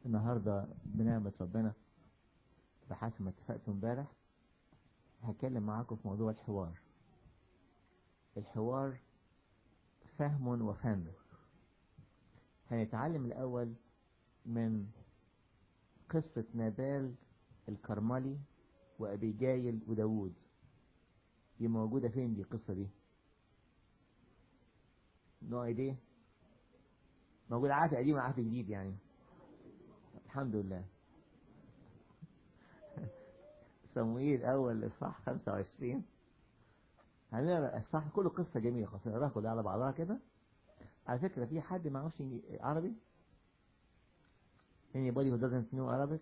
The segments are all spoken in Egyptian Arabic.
النهاردة بنعمة ربنا بحسب ما اتفقت امبارح هتكلم معاكم في موضوع الحوار الحوار فهم وفهم هنتعلم الأول من قصة نابال الكرملي وأبيجايل وداوود دي موجودة فين دي القصة دي نوع ايديه موجودة عهد قديم وعهد جديد يعني الحمد لله صموئيل أول إصحاح 25 هنقرا الصح كله قصة جميلة خلاص نقراها كلها على بعضها كده على فكرة في حد ما يعرفش عربي anybody who doesn't know Arabic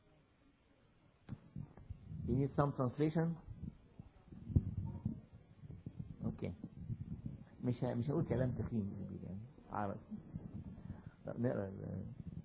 you need some translation اوكي مش ه... مش هقول كلام تخين يعني عربي طب نقرا ال...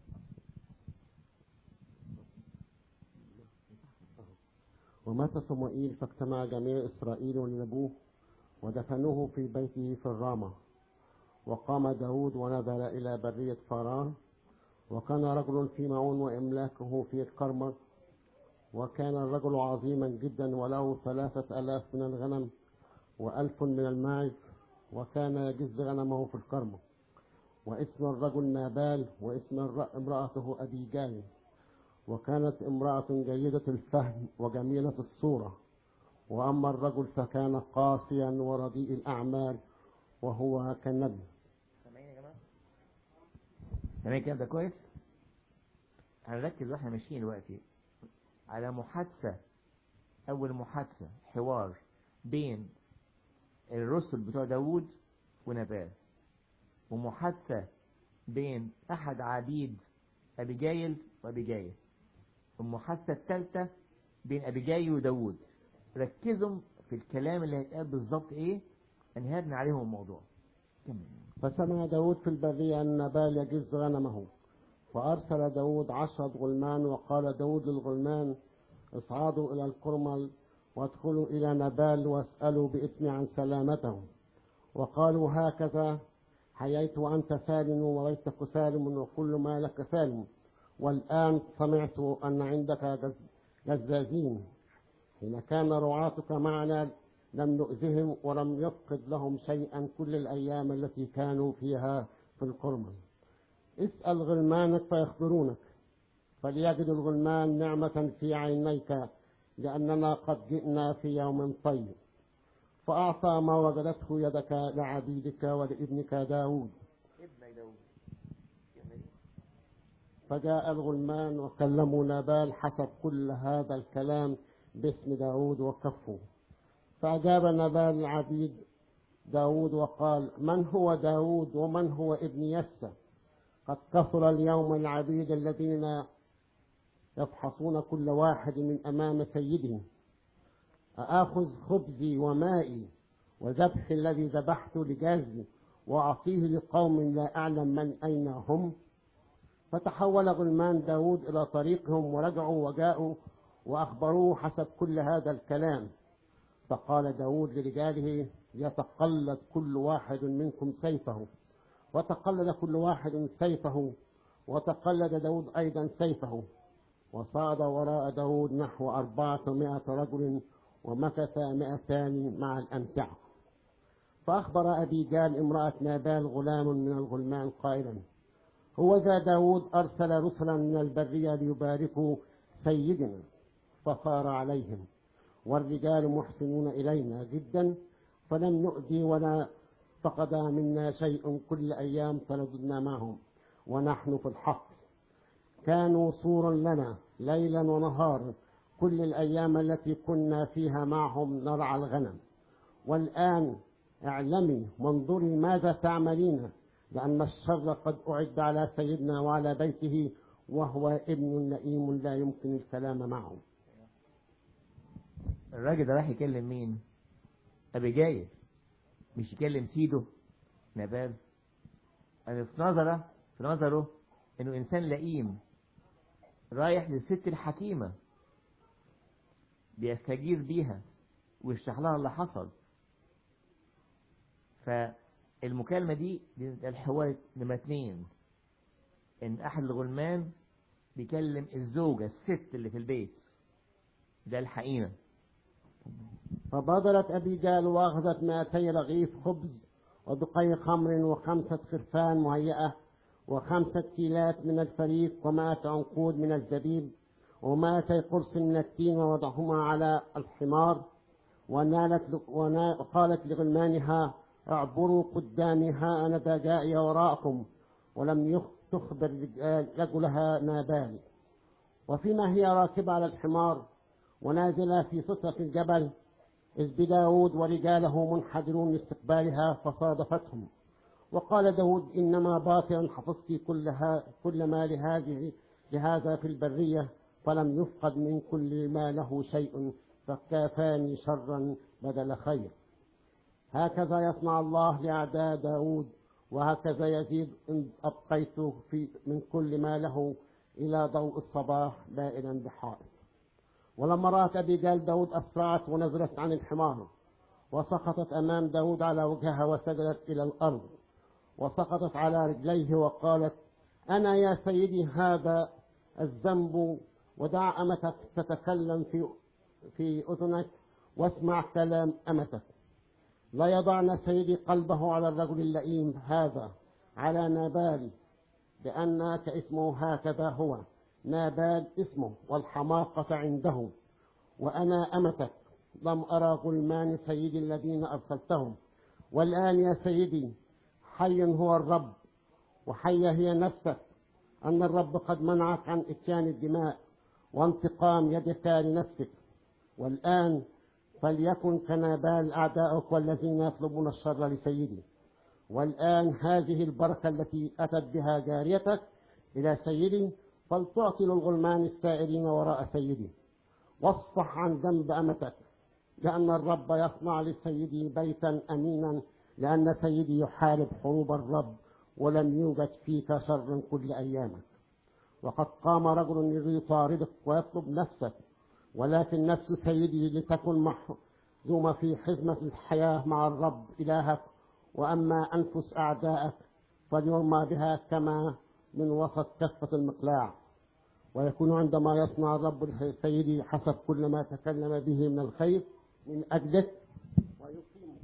ومات صموئيل فاجتمع جميع إسرائيل ولنبوه ودفنوه في بيته في الرامة وقام داود ونزل إلى برية فاران وكان رجل في معون وإملاكه في الكرمة وكان الرجل عظيما جدا وله ثلاثة ألاف من الغنم وألف من الماعز وكان يجز غنمه في الكرمة واسم الرجل نابال واسم امرأته أبيجايل وكانت امرأة جيدة الفهم وجميلة الصورة وأما الرجل فكان قاسيا ورديء الأعمال وهو كالنبي سامعين يا جماعة؟ سامعين الكلام ده كويس؟ هنركز واحنا ماشيين دلوقتي على محادثة أول محادثة حوار بين الرسل بتوع داوود ونبال ومحادثة بين أحد عبيد أبيجايل وأبيجايل المحادثة الثالثة بين أبيجايل وداوود ركزوا في الكلام اللي هيتقال بالظبط إيه انهارنا عليهم الموضوع كمل فسمع داود في البرية أن نبال يجز غنمه فأرسل داود عشرة غلمان وقال داود للغلمان اصعدوا إلى الكرمل وادخلوا إلى نبال واسألوا باسمي عن سلامته وقالوا هكذا حييت وأنت سالم وبيتك سالم وكل ما لك سالم والآن سمعت أن عندك جزازين حين كان رعاتك معنا لم نؤذهم ولم يفقد لهم شيئا كل الأيام التي كانوا فيها في الكرمل اسأل غلمانك فيخبرونك فليجد الغلمان نعمة في عينيك لأننا قد جئنا في يوم طيب فأعطى ما وجدته يدك لعبيدك ولابنك داود ابن داوود فجاء الغلمان وكلموا نابال حسب كل هذا الكلام باسم داود وكفه فأجاب نابال العبيد داود وقال من هو داود ومن هو ابن يسى قد كثر اليوم العبيد الذين يفحصون كل واحد من أمام سيده أآخذ خبزي ومائي وذبح الذي ذبحت لجازي وأعطيه لقوم لا أعلم من أين هم فتحول غلمان داود إلى طريقهم ورجعوا وجاءوا وأخبروه حسب كل هذا الكلام فقال داود لرجاله يتقلد كل واحد منكم سيفه وتقلد كل واحد سيفه وتقلد داود أيضا سيفه وصعد وراء داود نحو أربعمائة رجل ومكث مئتان مع الأمتعة فأخبر أبي جال امرأة نابال غلام من الغلمان قائلا هو ذا داود أرسل رسلا من البرية ليباركوا سيدنا فصار عليهم والرجال محسنون إلينا جدا فلم نؤذي ولا فقد منا شيء كل أيام ترددنا معهم ونحن في الحق كانوا صورا لنا ليلا ونهارا كل الأيام التي كنا فيها معهم نرعى الغنم والآن اعلمي وانظري ماذا تعملين لأن الشر قد أعد على سيدنا وعلى بيته وهو ابن لئيم لا يمكن الكلام معه الراجل ده راح يكلم مين أبي جايل مش يكلم سيده نبال أنا في نظره في نظره إنه إنسان لئيم رايح للست الحكيمة بيستجير بيها ويشرح لها اللي حصل فالمكالمة دي الحوار نمرة اتنين إن أحد الغلمان بيكلم الزوجة الست اللي في البيت ده الحقيقة فبادرت أبيجال وأخذت مائتي رغيف خبز ودقي خمر وخمسة خرفان مهيئة وخمسة كيلات من الفريق ومائة عنقود من الزبيب ومائتي قرص من التين ووضعهما على الحمار ونالت ونا- وقالت لغلمانها اعبروا قدامي ها أنا ذا جائي وراءكم ولم يخ- تخبر رجال- رجلها نابال وفيما هي راكبة على الحمار ونازلة في سترة الجبل إذ بداود ورجاله منحدرون لاستقبالها فصادفتهم وقال داود إنما باطلا حفظت كلها كل ما لهذه لهذا في البرية فلم يفقد من كل ما له شيء فكافاني شرا بدل خير هكذا يصنع الله لأعداء داود وهكذا يزيد إن أبقيت في من كل ما له إلى ضوء الصباح بائنا بحائط ولما رأت أبيجال داود أسرعت ونزلت عن الحمار وسقطت أمام داود على وجهها وسجدت إلى الأرض وسقطت على رجليه وقالت أنا يا سيدي هذا الذنب ودع أمتك تتكلم في في أذنك واسمع كلام أمتك لا يضعن سيدي قلبه على الرجل اللئيم هذا على نابال لأن كاسمه هكذا هو نابال اسمه والحماقة عنده وأنا أمتك لم أرى غلمان سيدي الذين أرسلتهم والآن يا سيدي حي هو الرب وحية هي نفسك أن الرب قد منعك عن إتيان الدماء وانتقام يدك لنفسك والآن فليكن كنابال أعدائك والذين يطلبون الشر لسيدي والآن هذه البركة التي أتت بها جاريتك إلى سيدي فلتعطي للغلمان السائرين وراء سيدي واصفح عن ذنب أمتك لأن الرب يصنع لسيدي بيتا أمينا لأن سيدي يحارب حروب الرب ولم يوجد فيك شر كل أيامك وقد قام رجل يطاردك ويطلب نفسك ولكن نفس سيدي لتكن محزومة في حزمة الحياة مع الرب إلهك وأما أنفس أعدائك فليرمى بها كما من وسط كفة المقلاع ويكون عندما يصنع الرب سيدي حسب كل ما تكلم به من الخير من أجلك ويقيم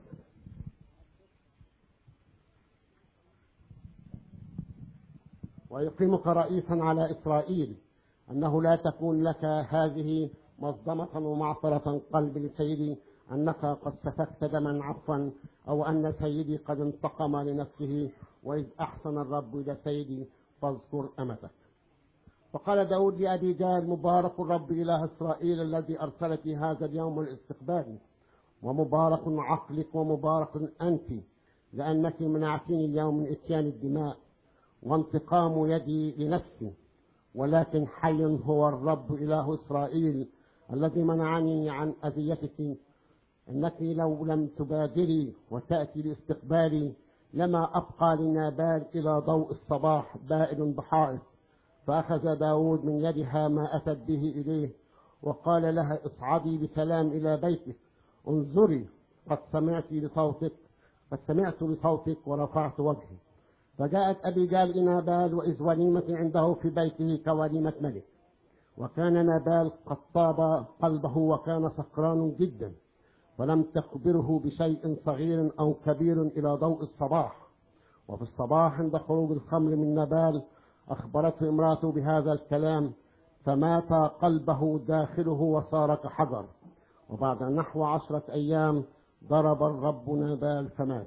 ويقيمك رئيسا على إسرائيل أنه لا تكون لك هذه مصدمة ومعصرة قلب لسيدي أنك قد سفكت دما عفوا أو أن سيدي قد انتقم لنفسه وإذ أحسن الرب إلى سيدي فاذكر أمتك فقال داود لأبي جال مبارك الرب إله إسرائيل الذي أرسلك هذا اليوم الاستقبال ومبارك عقلك ومبارك أنت لأنك منعتني اليوم من إتيان الدماء وانتقام يدي لنفسي ولكن حي هو الرب إله إسرائيل الذي منعني عن أذيتك إنك لو لم تبادري وتأتي لاستقبالي لما أبقى لنابال إلى ضوء الصباح بائل بحائط فأخذ داود من يدها ما أتت به إليه وقال لها اصعدي بسلام إلى بيتك انظري قد سمعت لصوتك قد سمعت لصوتك ورفعت وجهي فجاءت أبي جال إلى نابال وإذ وليمة عنده في بيته كوليمة ملك وكان نابال قد طاب قلبه وكان سكران جدا ولم تخبره بشيء صغير أو كبير إلى ضوء الصباح وفي الصباح عند خروج الخمر من نبال أخبرته امرأته بهذا الكلام فمات قلبه داخله وصار كحجر وبعد نحو عشرة أيام ضرب الرب نبال فمات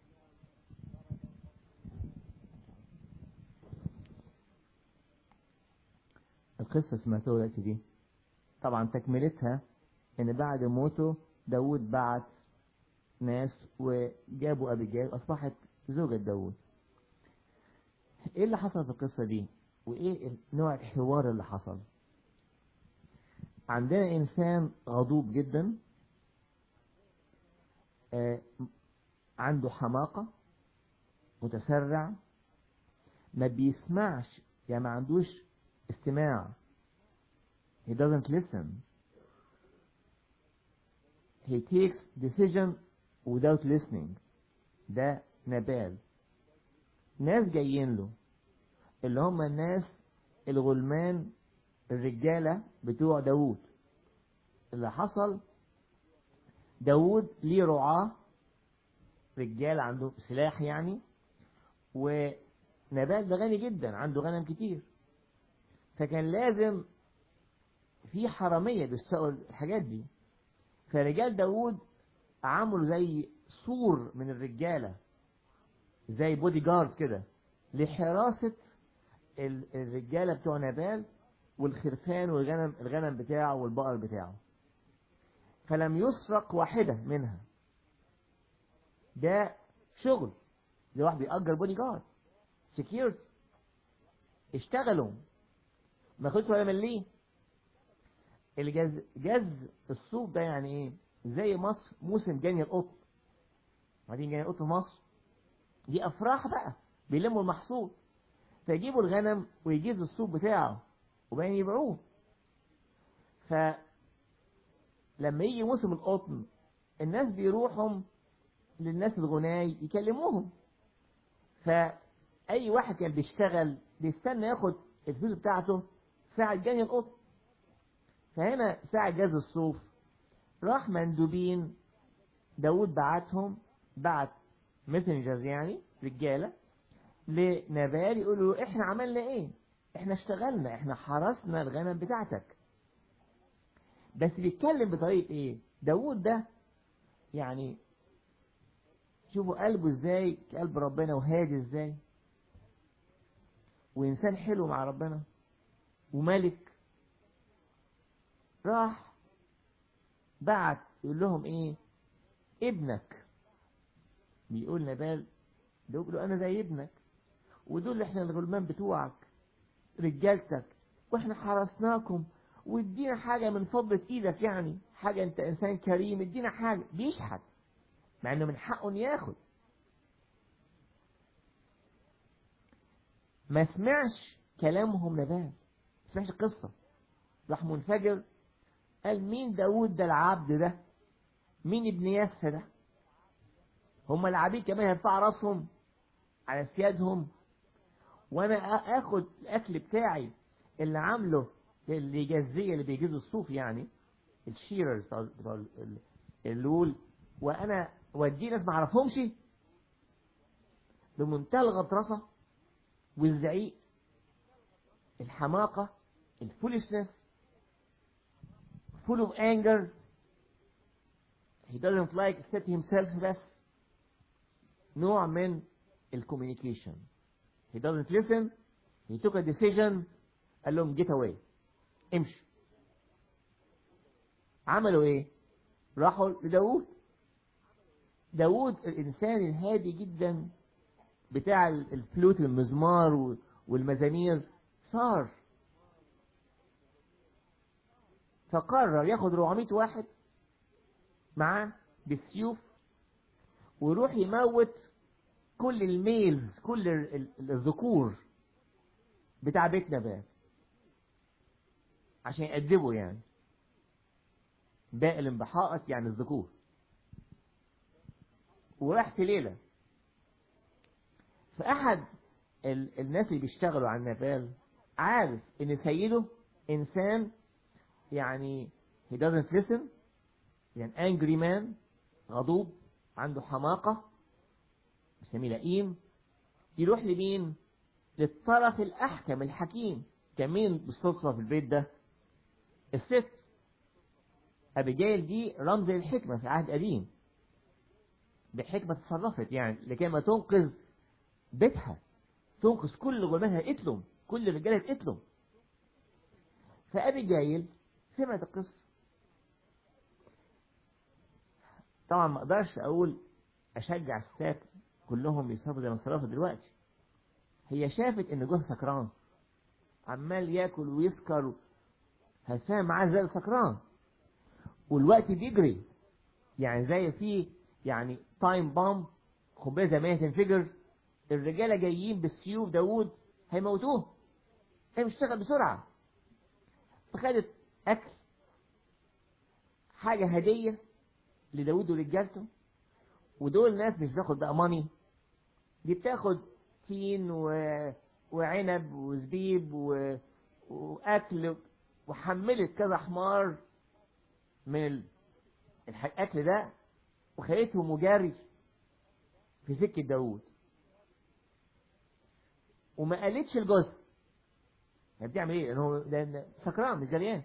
القصة سمعتوها دلوقتي دي طبعا تكملتها ان بعد موته داود بعت ناس وجابوا ابيجيل اصبحت زوجة داود ايه اللي حصل في القصة دي وايه نوع الحوار اللي حصل عندنا انسان غضوب جدا آه، عنده حماقة متسرع ما بيسمعش يعني ما عندوش استماع he doesn't listen he takes decision without listening ده نبال ناس جايين له اللي هم الناس الغلمان الرجالة بتوع داوود اللي حصل داوود ليه رعاة رجال عنده سلاح يعني ونبال ده غني جدا عنده غنم كتير فكان لازم في حرامية بيسرقوا الحاجات دي فرجال داوود عملوا زي سور من الرجالة زي بودي جارد كده لحراسة ال- الرجالة بتوع نبال والخرفان والغنم الغنم بتاعه والبقر بتاعه فلم يسرق واحدة منها ده شغل ده واحد بيأجر بودي جارد سكيورتي اشتغلوا ما خدش ولا مليه الجز جز الصوف ده يعني ايه زي مصر موسم جني القط بعدين جني القط في مصر دي افراح بقى بيلموا المحصول فيجيبوا الغنم ويجيزوا الصوف بتاعه وبعدين يبيعوه ف لما يجي موسم القطن الناس بيروحوا للناس الغناي يكلموهم فأي واحد كان بيشتغل بيستنى ياخد الفلوس بتاعته ساعة جني القطن فهنا ساعة جاز الصوف راح مندوبين داود بعتهم بعت ميسنجرز يعني رجالة لنبال يقولوا له احنا عملنا ايه احنا اشتغلنا احنا حرسنا الغنم بتاعتك بس بيتكلم بطريقة ايه داود ده يعني شوفوا قلبه ازاي قلب ربنا وهادي ازاي وانسان حلو مع ربنا وملك راح بعت يقول لهم ايه ابنك بيقول نبال ده يقول له انا زي ابنك ودول احنا الغلمان بتوعك رجالتك واحنا حرسناكم وادينا حاجة من فضلة ايدك يعني حاجة انت انسان كريم ادينا حاجة بيشحت مع انه من حقه ان ياخد ما سمعش كلامهم نبال ما سمعش القصة راح منفجر قال مين داود ده العبد ده مين ابن ياسة ده هم العبيد كمان يرفعوا راسهم على سيادهم وانا اخد الاكل بتاعي اللي عامله اللي جزية اللي بيجزوا الصوف يعني الشيررز بتوع بتوع ال- اللول وانا وديه ناس ما اعرفهمش بمنتهى الغطرسة والزعيق الحماقة الفولشنس full of anger he doesn't like except himself بس نوع من الكوميونيكيشن he doesn't listen he took a decision قال لهم get away امشوا عملوا ايه راحوا لداود داود الانسان الهادي جدا بتاع الفلوت المزمار والمزامير صار فقرر ياخد 400 واحد معاه بالسيوف ويروح يموت كل الميلز كل ال- ال- الذكور بتاع بيت نبات عشان يأدبوا يعني باقي الانبحاءات يعني الذكور وراح في ليلة فأحد ال- الناس اللي بيشتغلوا على النبال عارف ان سيده انسان يعني he doesn't listen يعني angry man غضوب عنده حماقة بيسميه لئيم يروح لمين للطرف الأحكم الحكيم كان مين بالصدفة في البيت ده الست أبيجيل دي رمز الحكمة في عهد قديم بحكمة تصرفت يعني لكي ما تنقذ بيتها تنقذ كل غلمانها اتلم كل الرجالة اتلم فأبيجيل سمعت القصة طبعا ما اقدرش اقول اشجع الستات كلهم يصرفوا زي ما صرفوا دلوقتي هي شافت ان جوزها سكران عمال ياكل ويسكر هتفهم معاه زي السكران والوقت بيجري يعني زي في يعني تايم بامب قنبله زي ما هي تنفجر الرجاله جايين بالسيوف داوود هيموتوه هي بتشتغل بسرعه فخدت اكل حاجه هديه لداود ورجالته ودول ناس مش بتاخد بقى ماني دي بتاخد تين و... وعنب وزبيب و... واكل وحملت كذا حمار من ال- الح- الاكل ده وخليته مجاري في سكة داوود وما قالتش الجزء هي بتعمل ايه؟ لانه لان سكران مش جريان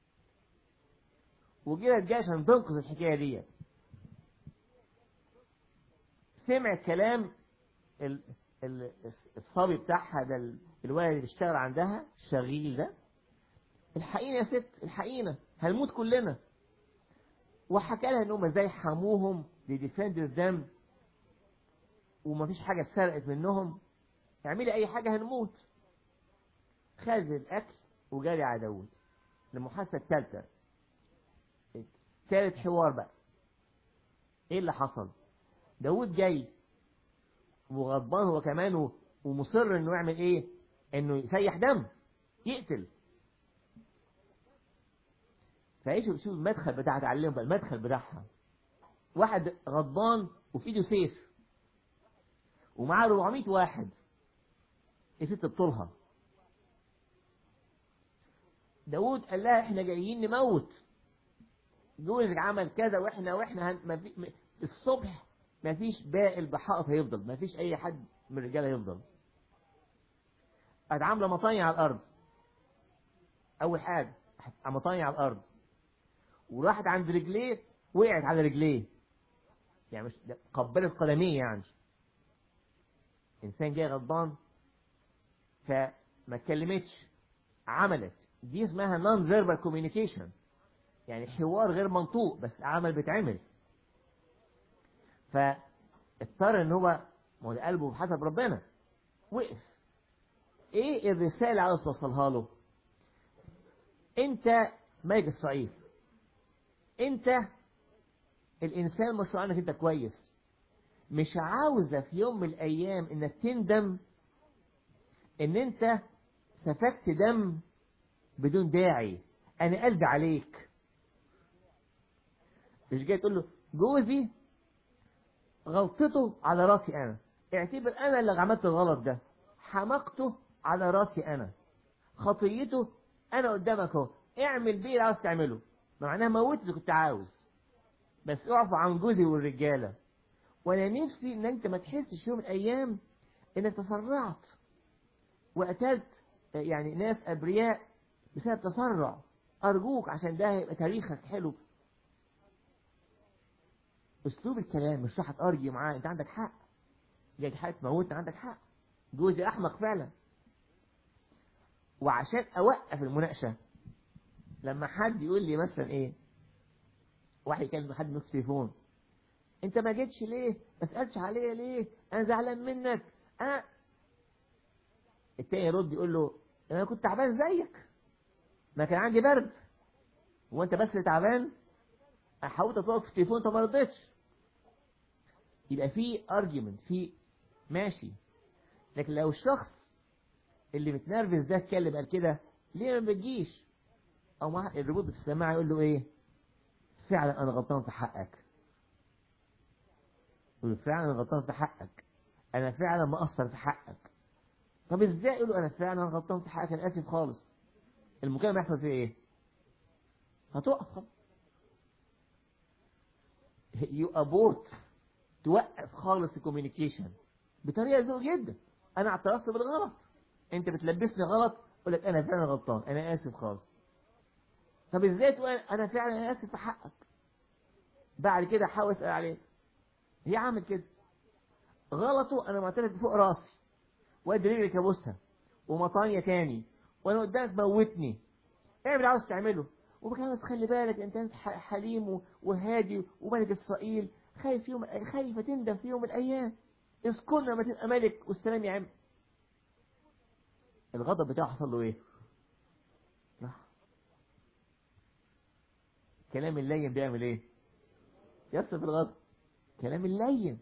وجرت جاي عشان تنقذ الحكايه ديت سمع كلام ال- ال- الصبي بتاعها ده ال- الولد اللي بيشتغل عندها الشغيل ده الحقينا يا ست الحقينا هنموت كلنا وحكى لها ان هم ازاي حموهم لديفند ذم ومفيش حاجه اتسرقت منهم اعملي اي حاجه هنموت خد الاكل وجاري على داوود المحادثه الثالثه ثالث حوار بقى ايه اللي حصل داوود جاي وغضبان هو كمان و- ومصر انه يعمل ايه انه يسيح دم يقتل فايش شوف المدخل بتاع تعلمهم بقى المدخل بتاعها واحد غضبان وفي ايده سيف ومعاه 400 واحد الست بطولها داود قال لها احنا جايين نموت جوزك عمل كذا واحنا واحنا هن... ما في... م- الصبح ما فيش باقي البحائط هيفضل ما فيش اي حد من الرجاله هيفضل قد عامله مطايا على الارض اول حاجه مطايا على الارض وراحت عند رجليه وقعت على رجليه يعني مش ده قبلت قدميه يعني انسان جاي غضبان فما اتكلمتش عملت دي اسمها نون فيربال كوميونيكيشن يعني حوار غير منطوق بس عمل بيتعمل فاضطر ان هو ما هو ده قلبه بحسب ربنا وقف ايه الرساله اللي عاوز توصلها له انت ملك الصعيد انت الانسان مشروع عنك انت كويس مش عاوزة في يوم من الايام انك تندم ان انت سفكت دم بدون داعي انا قلبي عليك مش جاي تقول له جوزي غلطته على راسي انا اعتبر انا اللي عملت الغلط ده حمقته على راسي انا خطيته انا قدامك اهو اعمل بيه اللي عاوز تعمله معناها موت اللي كنت عاوز بس اعفو عن جوزي والرجاله وانا نفسي ان انت ما تحسش يوم من الايام انك تسرعت وقتلت يعني ناس ابرياء بسبب تسرع ارجوك عشان ده هيبقى تاريخك حلو اسلوب الكلام مش راح ارجي معاه انت عندك حق جاي حق تموتني عندك حق جوزي احمق فعلا وعشان اوقف المناقشه لما حد يقول لي مثلا ايه واحد يكلم حد من التليفون انت ما جيتش ليه ما سالتش عليا ليه انا زعلان منك انا التاني يرد يقول له انا كنت تعبان زيك ما كان عندي برد هو انت بس اللي تعبان انا حاولت اطلق في التليفون انت ما رضيتش يبقى في ارجيومنت في ماشي لكن لو الشخص اللي متنرفز ده اتكلم قال كده ليه ما بتجيش او مع الريبوت في السماعه يقول له ايه فعلا انا غلطان في حقك يقول له فعلا انا غلطان في حقك انا فعلا مقصر في حقك طب ازاي يقول له انا فعلا غلطان في حقك انا اسف خالص المكالمه يحصل فيها ايه هتقف خالص يو ابورت توقف خالص الكوميونيكيشن بطريقه ذوق جدا انا اعترفت بالغلط انت بتلبسني غلط اقول لك انا فعلا غلطان انا اسف خالص طب ازاي تقول انا فعلا انا اسف في حقك بعد كده احاول اسال عليه هي عامل كده غلطه انا معترف فوق راسي وادي رجلي كابوسها ومطانية تاني وانا قدامك موتني اعمل اللي عاوز تعمله وبس خلي بالك انت انت حليم وهادي وملك اسرائيل خايف يوم خايفه تندم في يوم من الايام اذكر لما تبقى ملك والسلام يا عم الغضب بتاعه حصل له ايه؟ راح كلام اللين بيعمل ايه؟ يصف الغضب كلام اللين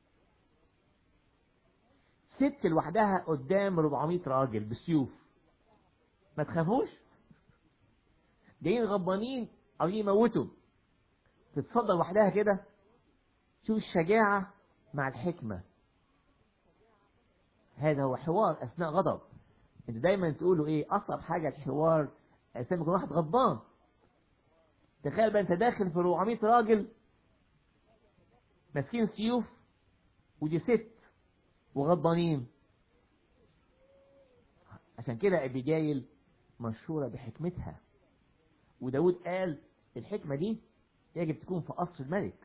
ست لوحدها قدام 400 راجل بالسيوف ما تخافوش جايين غضبانين عاوزين يموتوا تتصدر لوحدها كده شوف الشجاعة مع الحكمة هذا هو حوار أثناء غضب انت دايما تقولوا ايه اصعب حاجة الحوار اسامي يكون واحد غضبان تخيل بقى انت داخل في 400 راجل ماسكين سيوف ودي ست وغضبانين عشان كده ابيجايل مشهورة بحكمتها وداود قال الحكمة دي يجب تكون في قصر الملك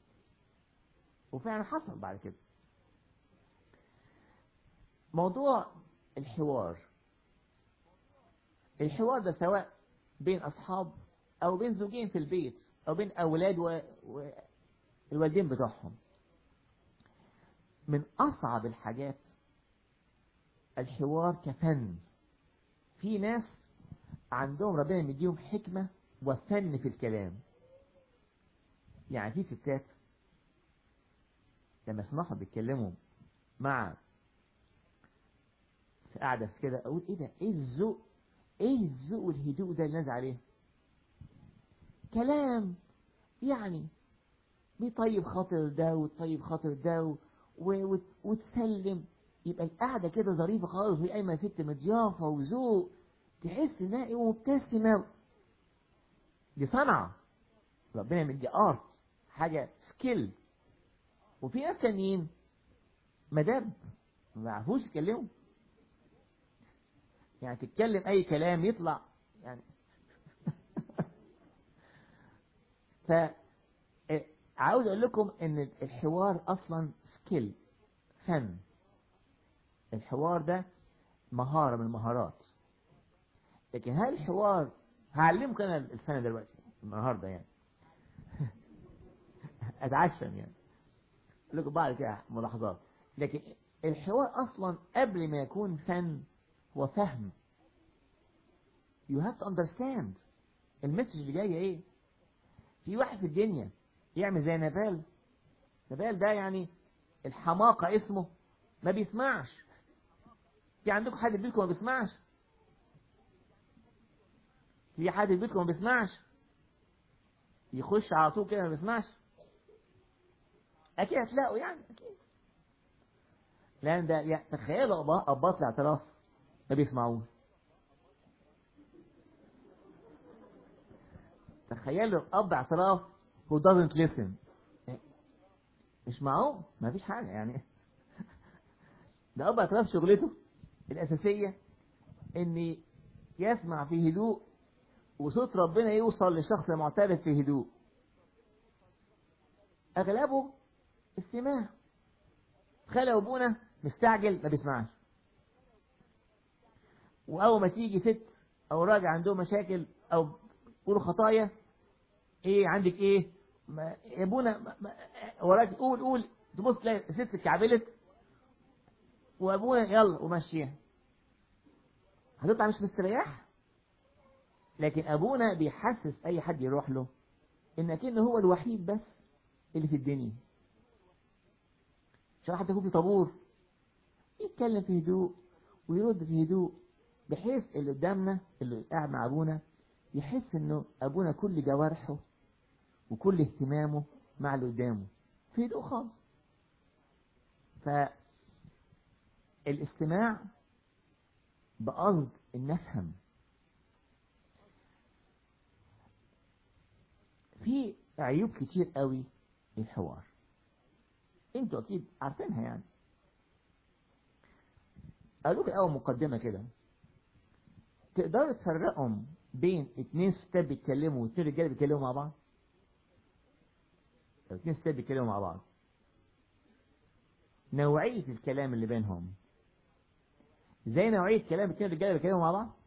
وفعلا حصل بعد كده موضوع الحوار الحوار ده سواء بين أصحاب أو بين زوجين في البيت أو بين أولاد و... و... الوالدين بتوعهم من أصعب الحاجات الحوار كفن في ناس عندهم ربنا مديهم حكمة وفن في الكلام يعني في ستات لما اسمعهم بيتكلموا مع في قاعدة في كده أقول إيه ده إيه الذوق إيه الذوق والهدوء ده اللي نازل عليه كلام يعني بيطيب خاطر ده وتطيب خاطر ده و... و... وتسلم يبقى القعدة كده ظريفة خالص وهي قايمة ست مضيافة وذوق تحس انها ايه مبتسمة دي صنعة ربنا مدي ارت حاجة سكيل وفي ناس تانيين مدب ما يعرفوش يتكلموا يعني تتكلم اي كلام يطلع يعني ف عاوز اقول لكم ان الحوار اصلا سكيل فن الحوار ده مهارة من المهارات لكن هل الحوار هعلمكم انا الفن دلوقتي النهارده يعني اتعشم يعني اقول لكم بعد كده ملاحظات لكن الحوار اصلا قبل ما يكون فن هو فهم you have to understand المسج اللي جايه ايه في واحد في الدنيا يعمل زي نبال نبال ده يعني الحماقة اسمه ما بيسمعش في عندكم حد في بيتكم ما بيسمعش في حد في بيتكم ما بيسمعش يخش على طول كده ما بيسمعش اكيد هتلاقوا يعني اكيد لان ده يعني تخيلوا اباط الاعتراف ما بيسمعوش تخيلوا اب اعتراف who doesn't listen مش معقول ما فيش حاجة يعني ده أب اعتراف شغلته الأساسية إن يسمع في هدوء وصوت ربنا يوصل للشخص المعترف في هدوء أغلبه استماع تخيل أبونا مستعجل ما بيسمعش وأول ما تيجي ست أو راجل عنده مشاكل أو يقولوا خطايا إيه عندك إيه ما يا ابونا وراك قول قول تبص تلاقي الست اتكعبلت وابونا يلا ومشيها هتطلع مش مستريح لكن ابونا بيحسس اي حد يروح له ان اكنه هو الوحيد بس اللي في الدنيا عشان حتى يكون في طابور يتكلم في هدوء ويرد في هدوء بحيث اللي قدامنا اللي قاعد مع ابونا يحس انه ابونا كل جوارحه وكل اهتمامه مع اللي قدامه في هدوء خالص فالاستماع بقصد ان نفهم في عيوب كتير قوي للحوار انتوا اكيد عارفينها يعني قالوا لك اول مقدمه كده تقدروا تفرقوا بين اتنين ستات بيتكلموا واتنين رجاله بيتكلموا مع بعض اتنين ستات بيتكلموا مع بعض نوعية الكلام اللي بينهم زي نوعية كلام اتنين رجاله بيتكلموا مع بعض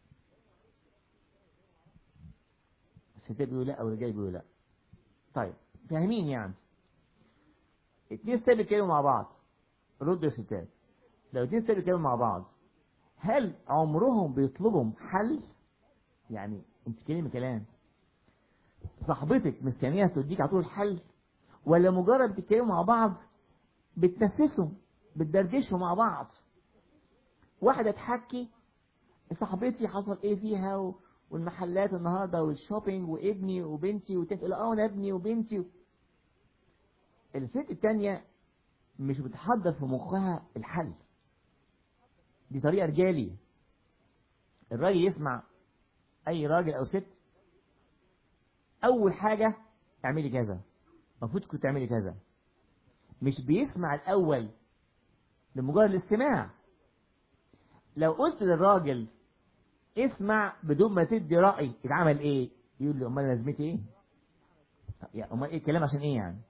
الستات بيقولوا لا او الرجاله بيقولوا لا طيب فاهمين يعني اتنين ستات بيتكلموا مع بعض ردوا يا ستات لو اتنين ستات بيتكلموا مع بعض هل عمرهم بيطلبوا حل يعني انت كلمة كلام صاحبتك مستنية تديك على طول الحل ولا مجرد بتتكلموا مع بعض بتنفسوا بتدردشوا مع بعض واحدة تحكي صاحبتي حصل ايه فيها و... والمحلات النهاردة والشوبينج وابني وبنتي وتقول اه انا ابني وبنتي و... الست التانية مش بتحضر في مخها الحل دي طريقة رجالي الراجل يسمع اي راجل او ست اول حاجة اعملي كذا المفروض كنت تعملي كذا مش بيسمع الاول لمجرد الاستماع لو قلت للراجل اسمع بدون ما تدي رأي اتعمل ايه يقول لي امال لازمتي ايه يعني امال ايه الكلام عشان ايه يعني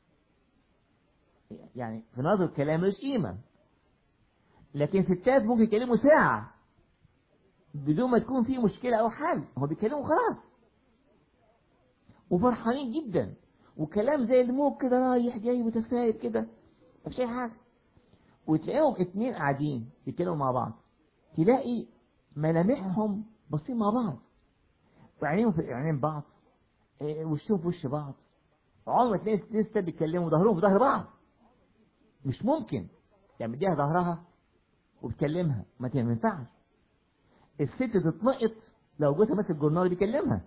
يعني في نظر الكلام ملوش قيمة لكن ستات ممكن يكلموا ساعة بدون ما تكون في مشكلة أو حل هو بيتكلموا خلاص وفرحانين جدا وكلام زي الموج كده رايح جاي متسايب كده مفيش أي حاجة وتلاقيهم اتنين قاعدين بيتكلموا مع بعض تلاقي ملامحهم باصين مع بعض وعينيهم في عينين بعض إيه، وشهم في وش بعض عمر ما تلاقي اتنين ستات بيتكلموا ظهرهم في ظهر بعض مش ممكن يعني مديها ظهرها وبتكلمها ما ت- ما ينفعش الست تتنقط لو جوزها ماسك الجورنال بيكلمها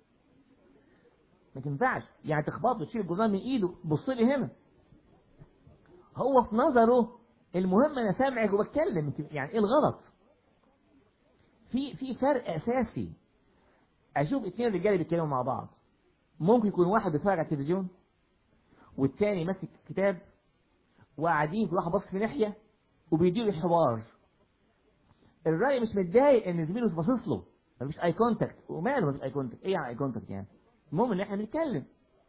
ما تنفعش يعني تخبطه تشيل الجورنال من ايده بص لي هنا هو في نظره المهم انا سامعك وبتكلم انت يعني ايه الغلط في في فرق اساسي اشوف اتنين رجاله بيتكلموا مع بعض ممكن يكون واحد بيتفرج على التلفزيون والتاني ماسك كتاب وقاعدين كل واحد باص في ناحيه وبيديروا الحوار الراجل مش متضايق ان زميله مش باصص له مفيش اي كونتاكت وماله مفيش اي كونتاكت ايه يعني اي كونتاكت يعني المهم ان احنا بنتكلم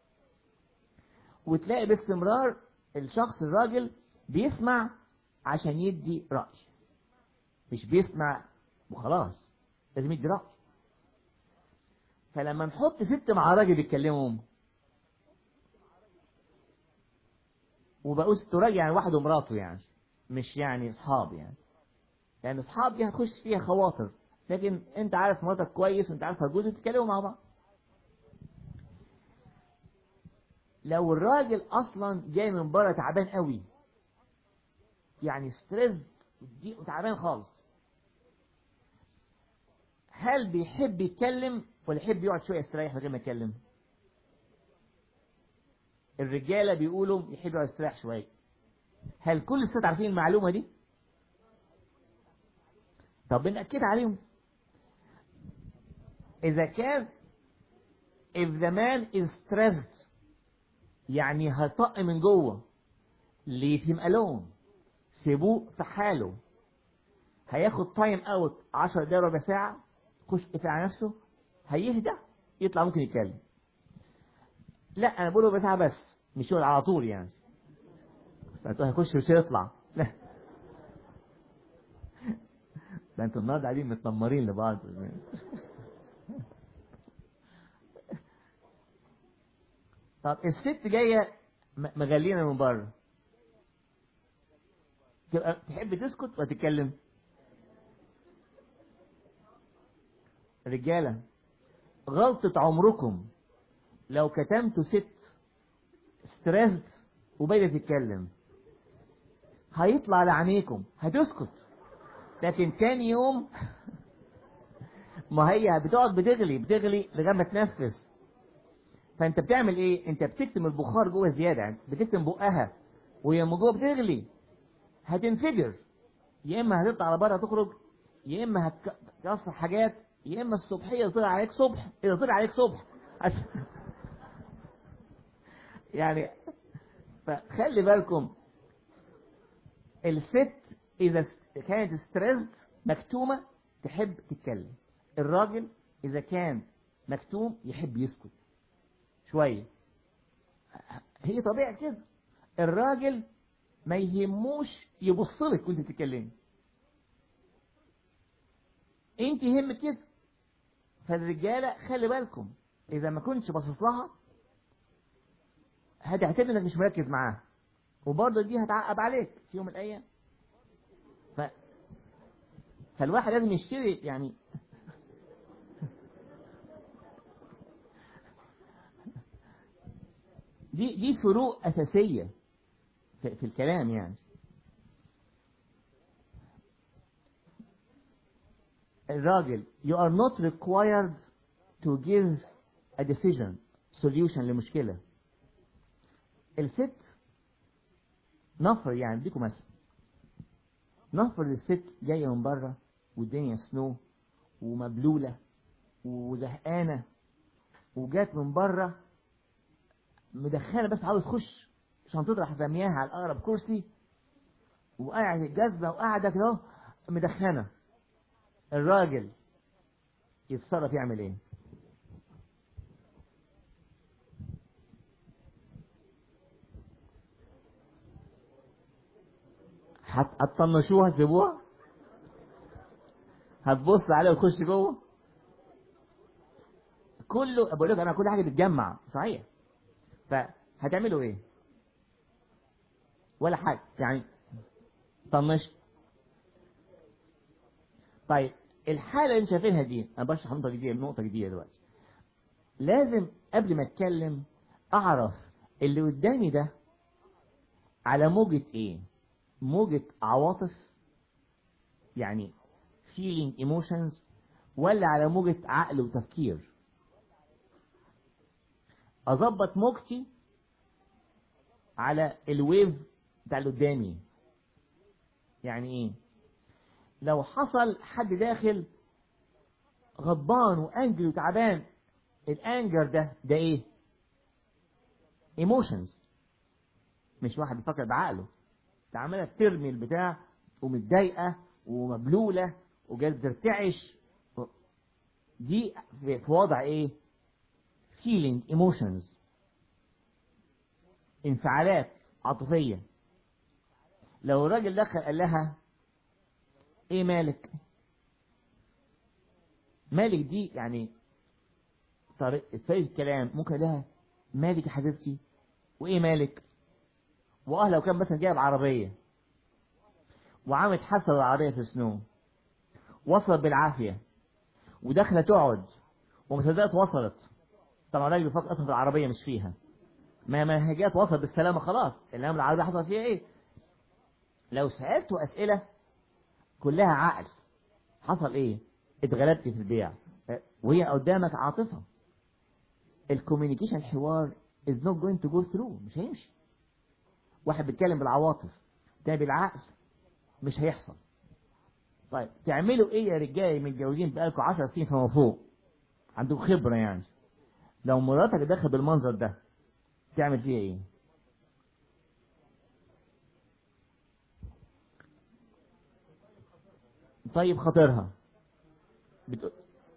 وتلاقي باستمرار الشخص الراجل بيسمع عشان يدي رأي مش بيسمع وخلاص لازم يدي رأي فلما نحط ست مع راجل بيتكلموا وبقوا ست راجل يعني واحد ومراته يعني مش يعني اصحاب يعني يعني اصحاب دي هتخش فيها خواطر لكن انت عارف مراتك كويس وانت عارف جوزك تتكلموا مع بعض لو الراجل اصلا جاي من بره تعبان قوي يعني ستريس وتعبان خالص هل بيحب يتكلم ولا يحب يقعد شويه يستريح من غير ما يتكلم الرجاله بيقولوا يحب يقعد يستريح شويه هل كل الستات عارفين المعلومه دي طب بنأكد عليهم إذا كان if the man is stressed يعني هطق من جوه leave him alone سيبوه في حاله هياخد تايم اوت 10 دقايق ربع ساعة خش قفل على نفسه هيهدى يطلع ممكن يتكلم لا انا بقول ربع ساعة بس مش يقعد على طول يعني بس هيخش مش هيطلع لا ده انتوا النهارده قاعدين متنمرين لبعض طب الست جايه م- مغلينا من بره تبقى تحب تسكت ولا تتكلم رجاله غلطة عمركم لو كتمتوا ست ستريسد وبدأت تتكلم هيطلع لعينيكم هتسكت لكن تاني يوم ما هي بتقعد بتغلي بتغلي لغايه ما تنفس فانت بتعمل ايه انت بتكتم البخار جوه زياده يعني بتكتم بقها وهي من جوه بتغلي هتنفجر يا اما هتطلع على بره تخرج يا اما هتكسر حاجات يا اما الصبحيه طلع عليك صبح اذا طلع عليك صبح عشان يعني فخلي بالكم الست اذا كانت ستريسد مكتومه تحب تتكلم الراجل اذا كان مكتوم يحب يسكت شويه هي طبيعه كده الراجل ما يهموش يبص لك وانت بتتكلمي انت يهمك كده فالرجاله خلي بالكم اذا ما كنتش باصص لها هتعتبر انك مش مركز معاها وبرضه دي هتعقب عليك في يوم من الايام ف... فالواحد لازم يشتري يعني دي دي فروق اساسيه في, في الكلام يعني الراجل you are not required to give a decision solution لمشكلة الست نفر يعني اديكم مثل نفر الست جاية من بره والدنيا سنو ومبلولة وزهقانة وجات من بره مدخنة بس عاوز تخش شنطتها راح رمياها على أقرب كرسي وقاعد الجزمة وقاعدة كده اهو مدخنة الراجل يتصرف يعمل ايه؟ هت- هتطنشوها تسيبوها؟ هتبص عليها وتخش جوه؟ كله بقول لك انا كل حاجه بتتجمع صحيح فهتعملوا ايه؟ ولا حاجه يعني طنش طيب الحاله اللي انت شايفينها دي انا بشرح نقطه جديده نقطه جديده دلوقتي لازم قبل ما اتكلم اعرف اللي قدامي ده على موجة ايه موجة عواطف يعني feeling emotions ولا على موجة عقل وتفكير اظبط موجتي على الويف بتاع اللي قدامي يعني ايه لو حصل حد داخل غضبان وانجل وتعبان الانجر ده ده ايه ايموشنز مش واحد بيفكر بعقله ده عماله ترمي البتاع ومتضايقه ومبلوله وجايه ترتعش دي في في وضع ايه feeling emotions انفعالات عاطفيه لو الراجل دخل قال لها ايه مالك مالك دي يعني طريقة طريقة الكلام ممكن لها مالك يا حبيبتي وايه مالك واه لو كان مثلا جايب عربية وعملت حادثة العربية في سنو وصلت بالعافية وداخلة تقعد ومصدقت وصلت طبعا الراجل بيفكر اصلا في العربية مش فيها ما ما هي جت وصلت بالسلامة خلاص انما العربية حصل فيها ايه لو سألته أسئلة كلها عقل حصل ايه اتغلبت في البيع وهي قدامك عاطفة الكوميونيكيشن الحوار is not going to go through مش هيمشي واحد بيتكلم بالعواطف ده بالعقل مش هيحصل طيب تعملوا ايه يا رجاله متجوزين بقالكم 10 سنين فما فوق عندكم خبره يعني لو مراتك داخل بالمنظر ده تعمل فيها ايه طيب خاطرها بتقول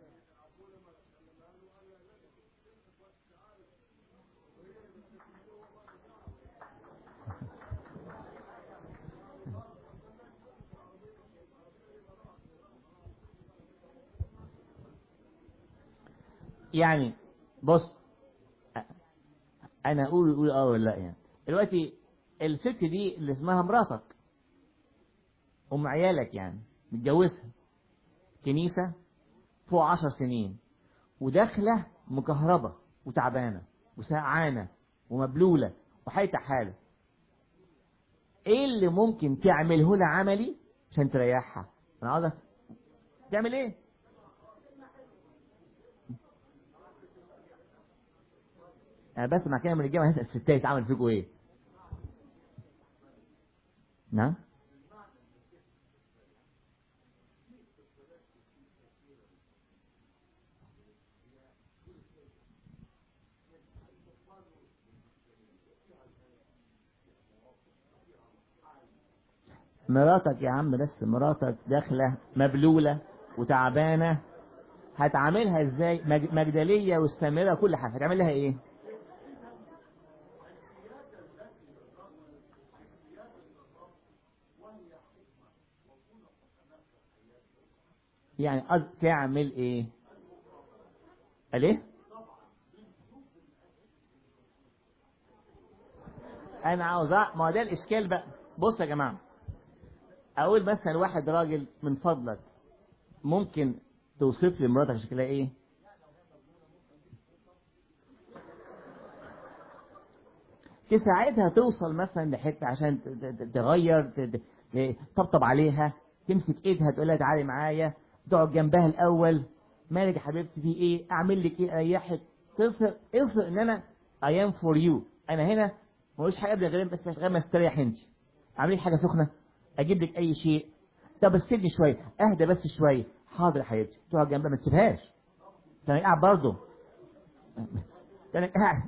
يعني بص انا اقول اقول اه ولا لا يعني دلوقتي الست دي اللي اسمها مراتك ام عيالك يعني متجوزها كنيسة فوق عشر سنين وداخلة مكهربة وتعبانة وسقعانة ومبلولة وحيتة حالة ايه اللي ممكن تعمله لها عملي عشان تريحها انا عاوزك تعمل ايه انا بسمع كده من الجامعة هسأل الستات عمل فيكم ايه نعم مراتك يا عم بس مراتك داخلة مبلولة وتعبانة هتعاملها ازاي مج- مجدلية واستمرة كل حاجة هتعمل لها ايه يعني قصد تعمل ايه قال ايه انا عاوز أع- ما هو ده الاشكال بقى بص يا جماعه اقول مثلا واحد راجل من فضلك ممكن توصف لي مراتك شكلها ايه تساعدها توصل مثلا لحته عشان ت- ت- تغير ت- ت- تطبطب عليها تمسك ايدها تقول لها تعالي معايا تقعد جنبها الاول مالك يا حبيبتي في ايه اعمل لك ايه اريحك تصل اصل ان انا I am for you انا هنا ملوش حاجه ابدا غير بس غير ما استريح انت اعمل لك حاجه سخنه اجيب لك اي شيء طب استني شويه اهدى بس شويه حاضر يا حبيبتي تقعد جنبها ما تسيبهاش ده انا قاعد برضه ده انا قاعد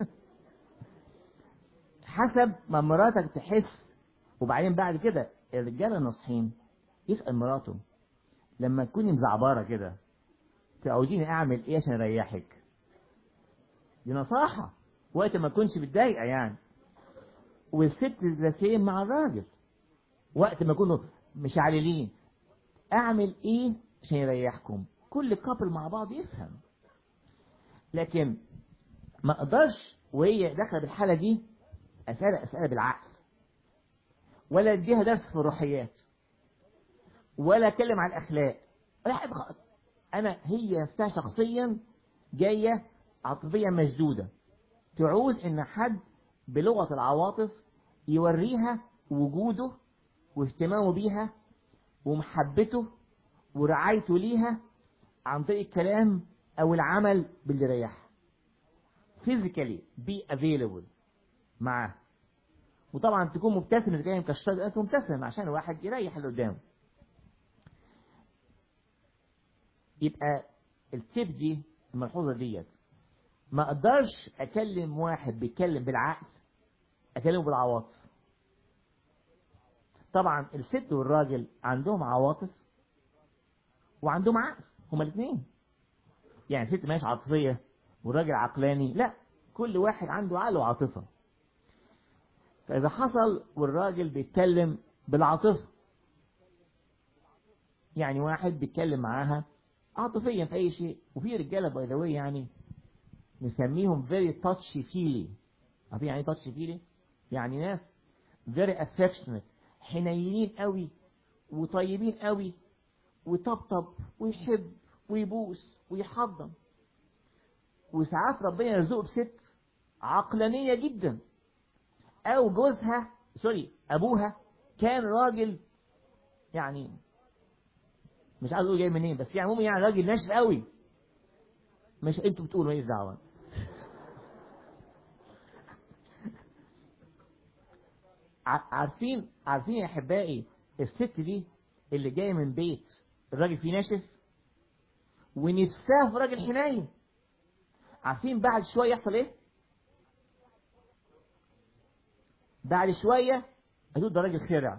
حسب ما مراتك تحس وبعدين بعد كده الرجاله الناصحين يسال مراته لما تكوني مزعبره كده تعوديني اعمل ايه عشان اريحك دي نصاحه وقت ما تكونش متضايقه يعني والست ذا مع الراجل وقت ما يكونوا مشعللين اعمل ايه عشان يريحكم كل كابل مع بعض يفهم لكن ما اقدرش وهي داخله بالحاله دي اسال اسئله بالعقل ولا اديها درس في الروحيات ولا اتكلم عن الاخلاق ولا حاجه خالص انا هي نفسها شخصيا جايه عاطفيا مشدوده تعوز ان حد بلغه العواطف يوريها وجوده واهتمامه بيها ومحبته ورعايته ليها عن طريق الكلام او العمل باللي يريحها physically be available معاه وطبعا تكون مبتسم اذا كان مكشر انت مبتسم عشان الواحد يريح اللي قدامه يبقى التيب دي الملحوظه ديت ما اقدرش اكلم واحد بيتكلم بالعقل اكلمه بالعواطف طبعا الست والراجل عندهم عواطف وعندهم عقل هما الاثنين يعني الست ماشي عاطفيه والراجل عقلاني لا كل واحد عنده عقل وعاطفه فاذا حصل والراجل بيتكلم بالعاطفه يعني واحد بيتكلم معاها عاطفيا في اي شيء وفي رجاله باي ذا يعني نسميهم very touchy feely عارفين يعني touchy feely يعني ناس very affectionate حنينين قوي وطيبين قوي ويطبطب ويحب ويبوس ويحضن وساعات ربنا يرزقه بست عقلانية جدا أو جوزها سوري أبوها كان راجل يعني مش عايز أقول جاي منين بس يعني عموما يعني راجل ناشف قوي مش أنتوا بتقولوا ماليش دعوة عارفين عارفين يا احبائي الست دي اللي جايه من بيت الراجل فيه ناشف ونفسها في راجل حنين عارفين بعد شويه يحصل ايه بعد شويه هتقول ده راجل خرع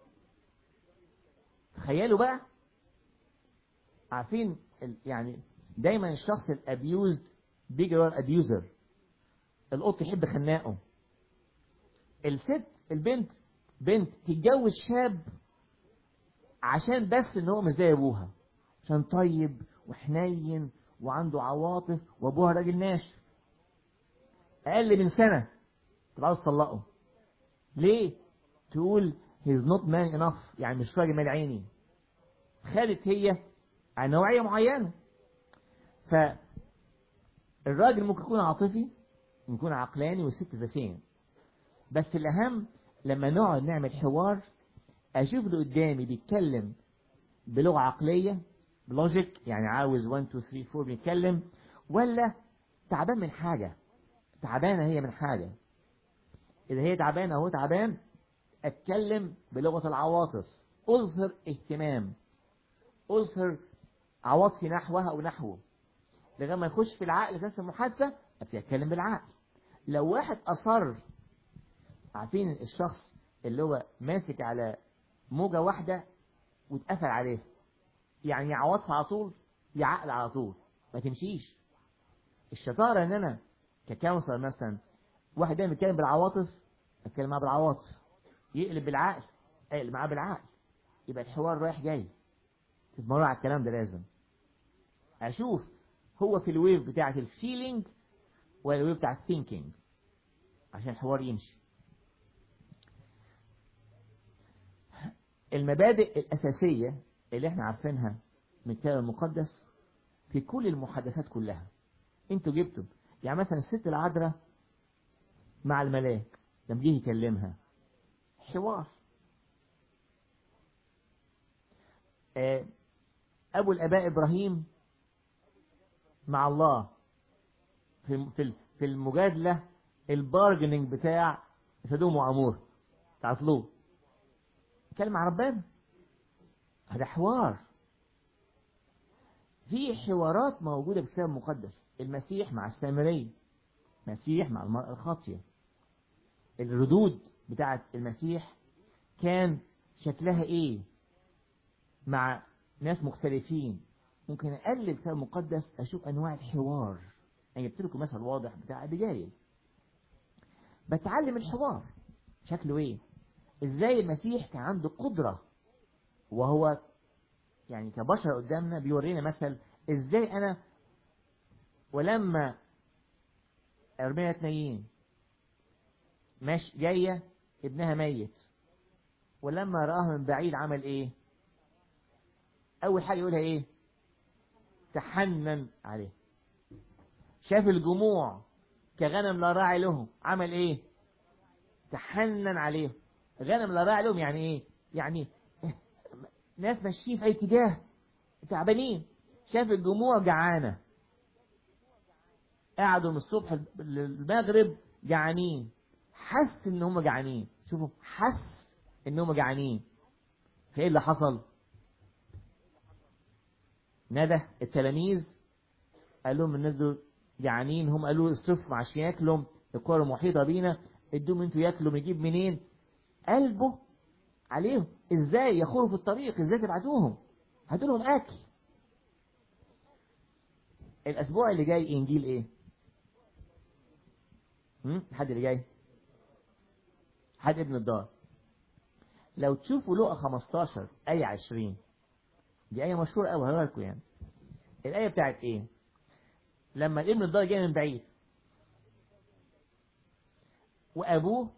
تخيلوا بقى عارفين يعني دايما الشخص الابيوزد بيجي ورا الابيوزر القط يحب خناقه الست البنت بنت تتجوز شاب عشان بس ان هو مش زي ابوها عشان طيب وحنين وعنده عواطف وابوها راجل ناشف اقل من سنه تبقى عاوز تطلقه ليه تقول he's not man enough يعني مش راجل مال عيني خدت هي عن نوعيه معينه ف الراجل ممكن يكون عاطفي ممكن يكون عقلاني والست ذكيه بس الأهم لما نقعد نعمل حوار أشوف اللي قدامي بيتكلم بلغة عقلية بلوجيك يعني عاوز 1 2 3 4 بيتكلم ولا تعبان من حاجة تعبانة هي من حاجة إذا هي تعبانة أو هو تعبان أتكلم بلغة العواطف أظهر اهتمام أظهر عواطفي نحوها أو نحوه لغاية ما يخش في العقل أساس المحادثة أبتدي أتكلم بالعقل لو واحد أصر عارفين الشخص اللي هو ماسك على موجة واحدة واتقفل عليها يعني يا عواطف على طول يا عقل على طول ما تمشيش الشطارة ان انا ككونسلر مثلا واحد دايما بيتكلم بالعواطف اتكلم معاه بالعواطف يقلب بالعقل اقلب معاه بالعقل يبقى الحوار رايح جاي تتمرن على الكلام ده لازم اشوف هو في الويف بتاعة الفيلينج ولا الويف بتاعة الثينكينج عشان الحوار يمشي المبادئ الأساسية اللي احنا عارفينها من الكتاب المقدس في كل المحادثات كلها انتوا جبتوا يعني مثلا الست العذراء مع الملاك لما جه يكلمها حوار أبو الآباء إبراهيم مع الله في في في المجادلة البارجنينج بتاع سدوم وعمور بتاع طلوب اتكلم مع ربنا هذا حوار في حوارات موجودة في الكتاب المقدس المسيح مع السامرية المسيح مع المرأة الخاطية الردود بتاعت المسيح كان شكلها ايه مع ناس مختلفين ممكن اقلب الكتاب المقدس اشوف انواع الحوار انا جبت لكم مثل واضح بتاع ابيجايل بتعلم الحوار شكله ايه ازاي المسيح كان عنده قدرة وهو يعني كبشر قدامنا بيورينا مثل ازاي انا ولما ارميا تنين ماشي جاية ابنها ميت ولما رآها من بعيد عمل ايه اول حاجة يقولها ايه تحنن عليه شاف الجموع كغنم لا راعي لهم عمل ايه تحنن عليهم غنم لا راعي لهم يعني ايه يعني ناس ماشيين في اي اتجاه تعبانين شاف الجموع جعانة قعدوا من الصبح للمغرب جعانين حس ان هم جعانين شوفوا حس ان هم جعانين فايه اللي حصل ندى التلاميذ قال لهم الناس دول جعانين هم قالوا الصف عشان ياكلوا الكرة محيطة بينا ادوهم انتوا ياكلوا نجيب منين قلبه عليهم ازاي يخروا في الطريق ازاي تبعتوهم هاتوا لهم اكل الاسبوع اللي جاي انجيل ايه هم؟ الحد اللي جاي حد ابن الدار لو تشوفوا لقى 15 آية 20 دي آية مشهورة قوي هقولها لكم يعني الآية بتاعت إيه؟ لما الابن الدار جاي من بعيد وأبوه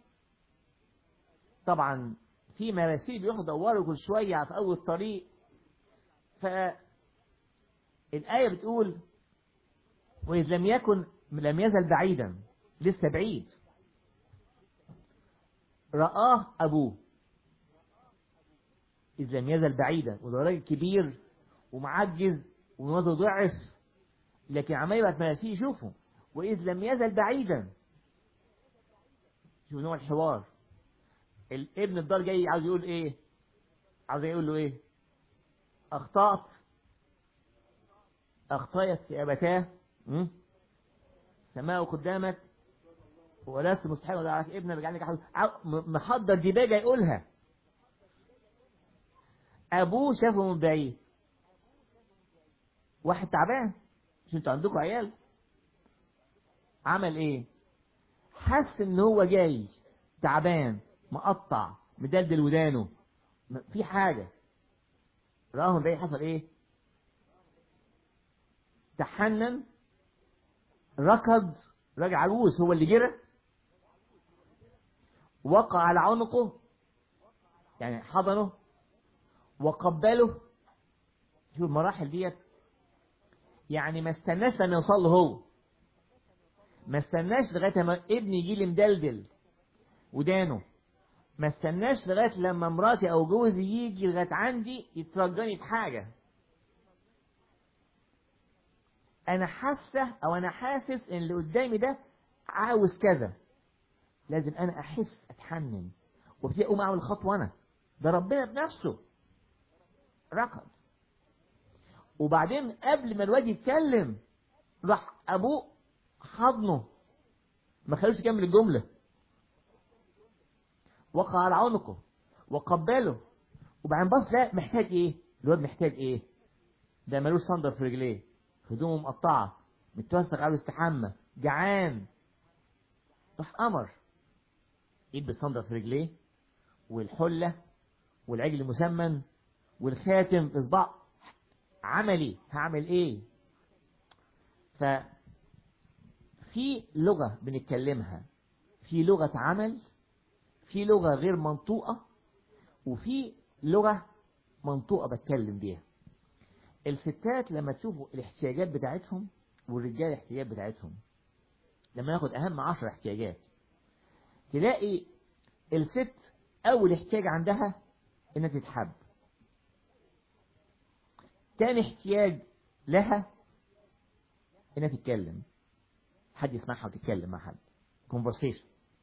طبعا في مراسيل بيروحوا يدوروا كل شوية في أول الطريق فالآية بتقول وإذ لم يكن لم يزل بعيدا لسه بعيد رآه أبوه إذ لم يزل بعيدا وده راجل كبير ومعجز ونظره ضعف لكن عمال يبعت مراسيل يشوفه وإذ لم يزل بعيدا شوف نوع الحوار الابن الدار جاي عاوز يقول ايه عاوز يقول له ايه اخطأت اخطأت في ابتاه سماء قدامك ولست مستحيل ولا عليك ابن بجعلك محضر ديباجة يقولها ابوه شافه من بعيد واحد تعبان مش انتوا عندكم عيال عمل ايه حس ان هو جاي تعبان مقطع مدلدل ودانه في حاجة رآه من بعيد حصل ايه تحنن ركض راجع عجوز هو اللي جرى وقع على عنقه يعني حضنه وقبله شوف المراحل ديت يعني ما استناش لما يوصل له هو ما استناش لغايه ما ابني يجي لي مدلدل ودانه ما استناش لغايه لما مراتي او جوزي يجي لغايه عندي يترجاني بحاجه انا حاسه او انا حاسس ان اللي قدامي ده عاوز كذا لازم انا احس اتحنن وابتدي اقوم اعمل خطوه انا ده ربنا بنفسه ركض وبعدين قبل ما الواد يتكلم راح ابوه حضنه ما خلوش يكمل الجمله وقع على عنقه وقبله وبعدين بص لا محتاج ايه الواد محتاج ايه ده ملوش صندر في رجليه هدومه مقطعه متوسخ عاوز يستحمى جعان راح امر يلبس صندر في رجليه والحله والعجل المسمن والخاتم في صباع عملي هعمل ايه ف في لغة بنتكلمها في لغة عمل في لغة غير منطوقة وفي لغة منطوقة بتكلم بيها الستات لما تشوفوا الاحتياجات بتاعتهم والرجال الاحتياجات بتاعتهم لما ناخد أهم عشر احتياجات تلاقي الست أول احتياج عندها إنها تتحب تاني احتياج لها إنها تتكلم حد يسمعها وتتكلم مع حد conversation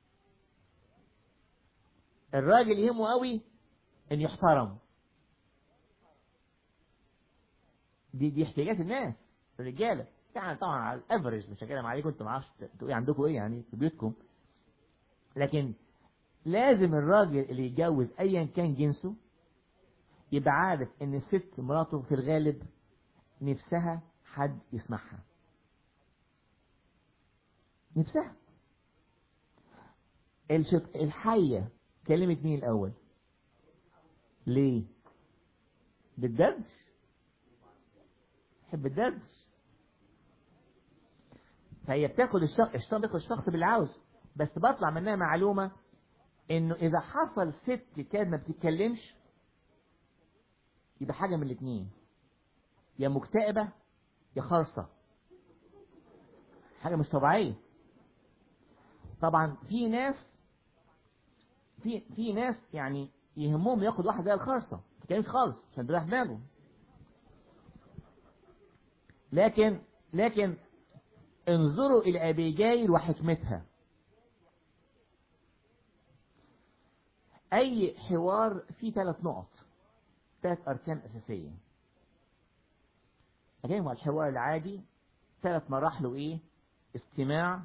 الراجل يهمه قوي ان يحترم دي دي احتياجات الناس الرجاله يعني طبعا على الافرج مش هتكلم عليكم انتوا ما اعرفش تقولوا عندكم ايه يعني في بيوتكم لكن لازم الراجل اللي يتجوز ايا كان جنسه يبقى عارف ان الست مراته في الغالب نفسها حد يسمعها نفسها الشط... الحية كلمة مين الأول ليه بالدردش تحب الدردش فهي بتاخد الشخص الشخص بياخد الشخص بالعاوز بس بطلع منها معلومة انه اذا حصل ست كانت ما بتتكلمش يبقى حاجة من الاثنين يا مكتئبة يا خاصة حاجة مش طبيعية طبعا في ناس في في ناس يعني يهمهم ياخد واحد زي الخرصة ما تتكلمش خالص عشان تريح دماغه لكن لكن انظروا إلى أبيجايل وحكمتها أي حوار فيه ثلاث نقط ثلاث أركان أساسية أجيبهم على الحوار العادي ثلاث مراحله إيه استماع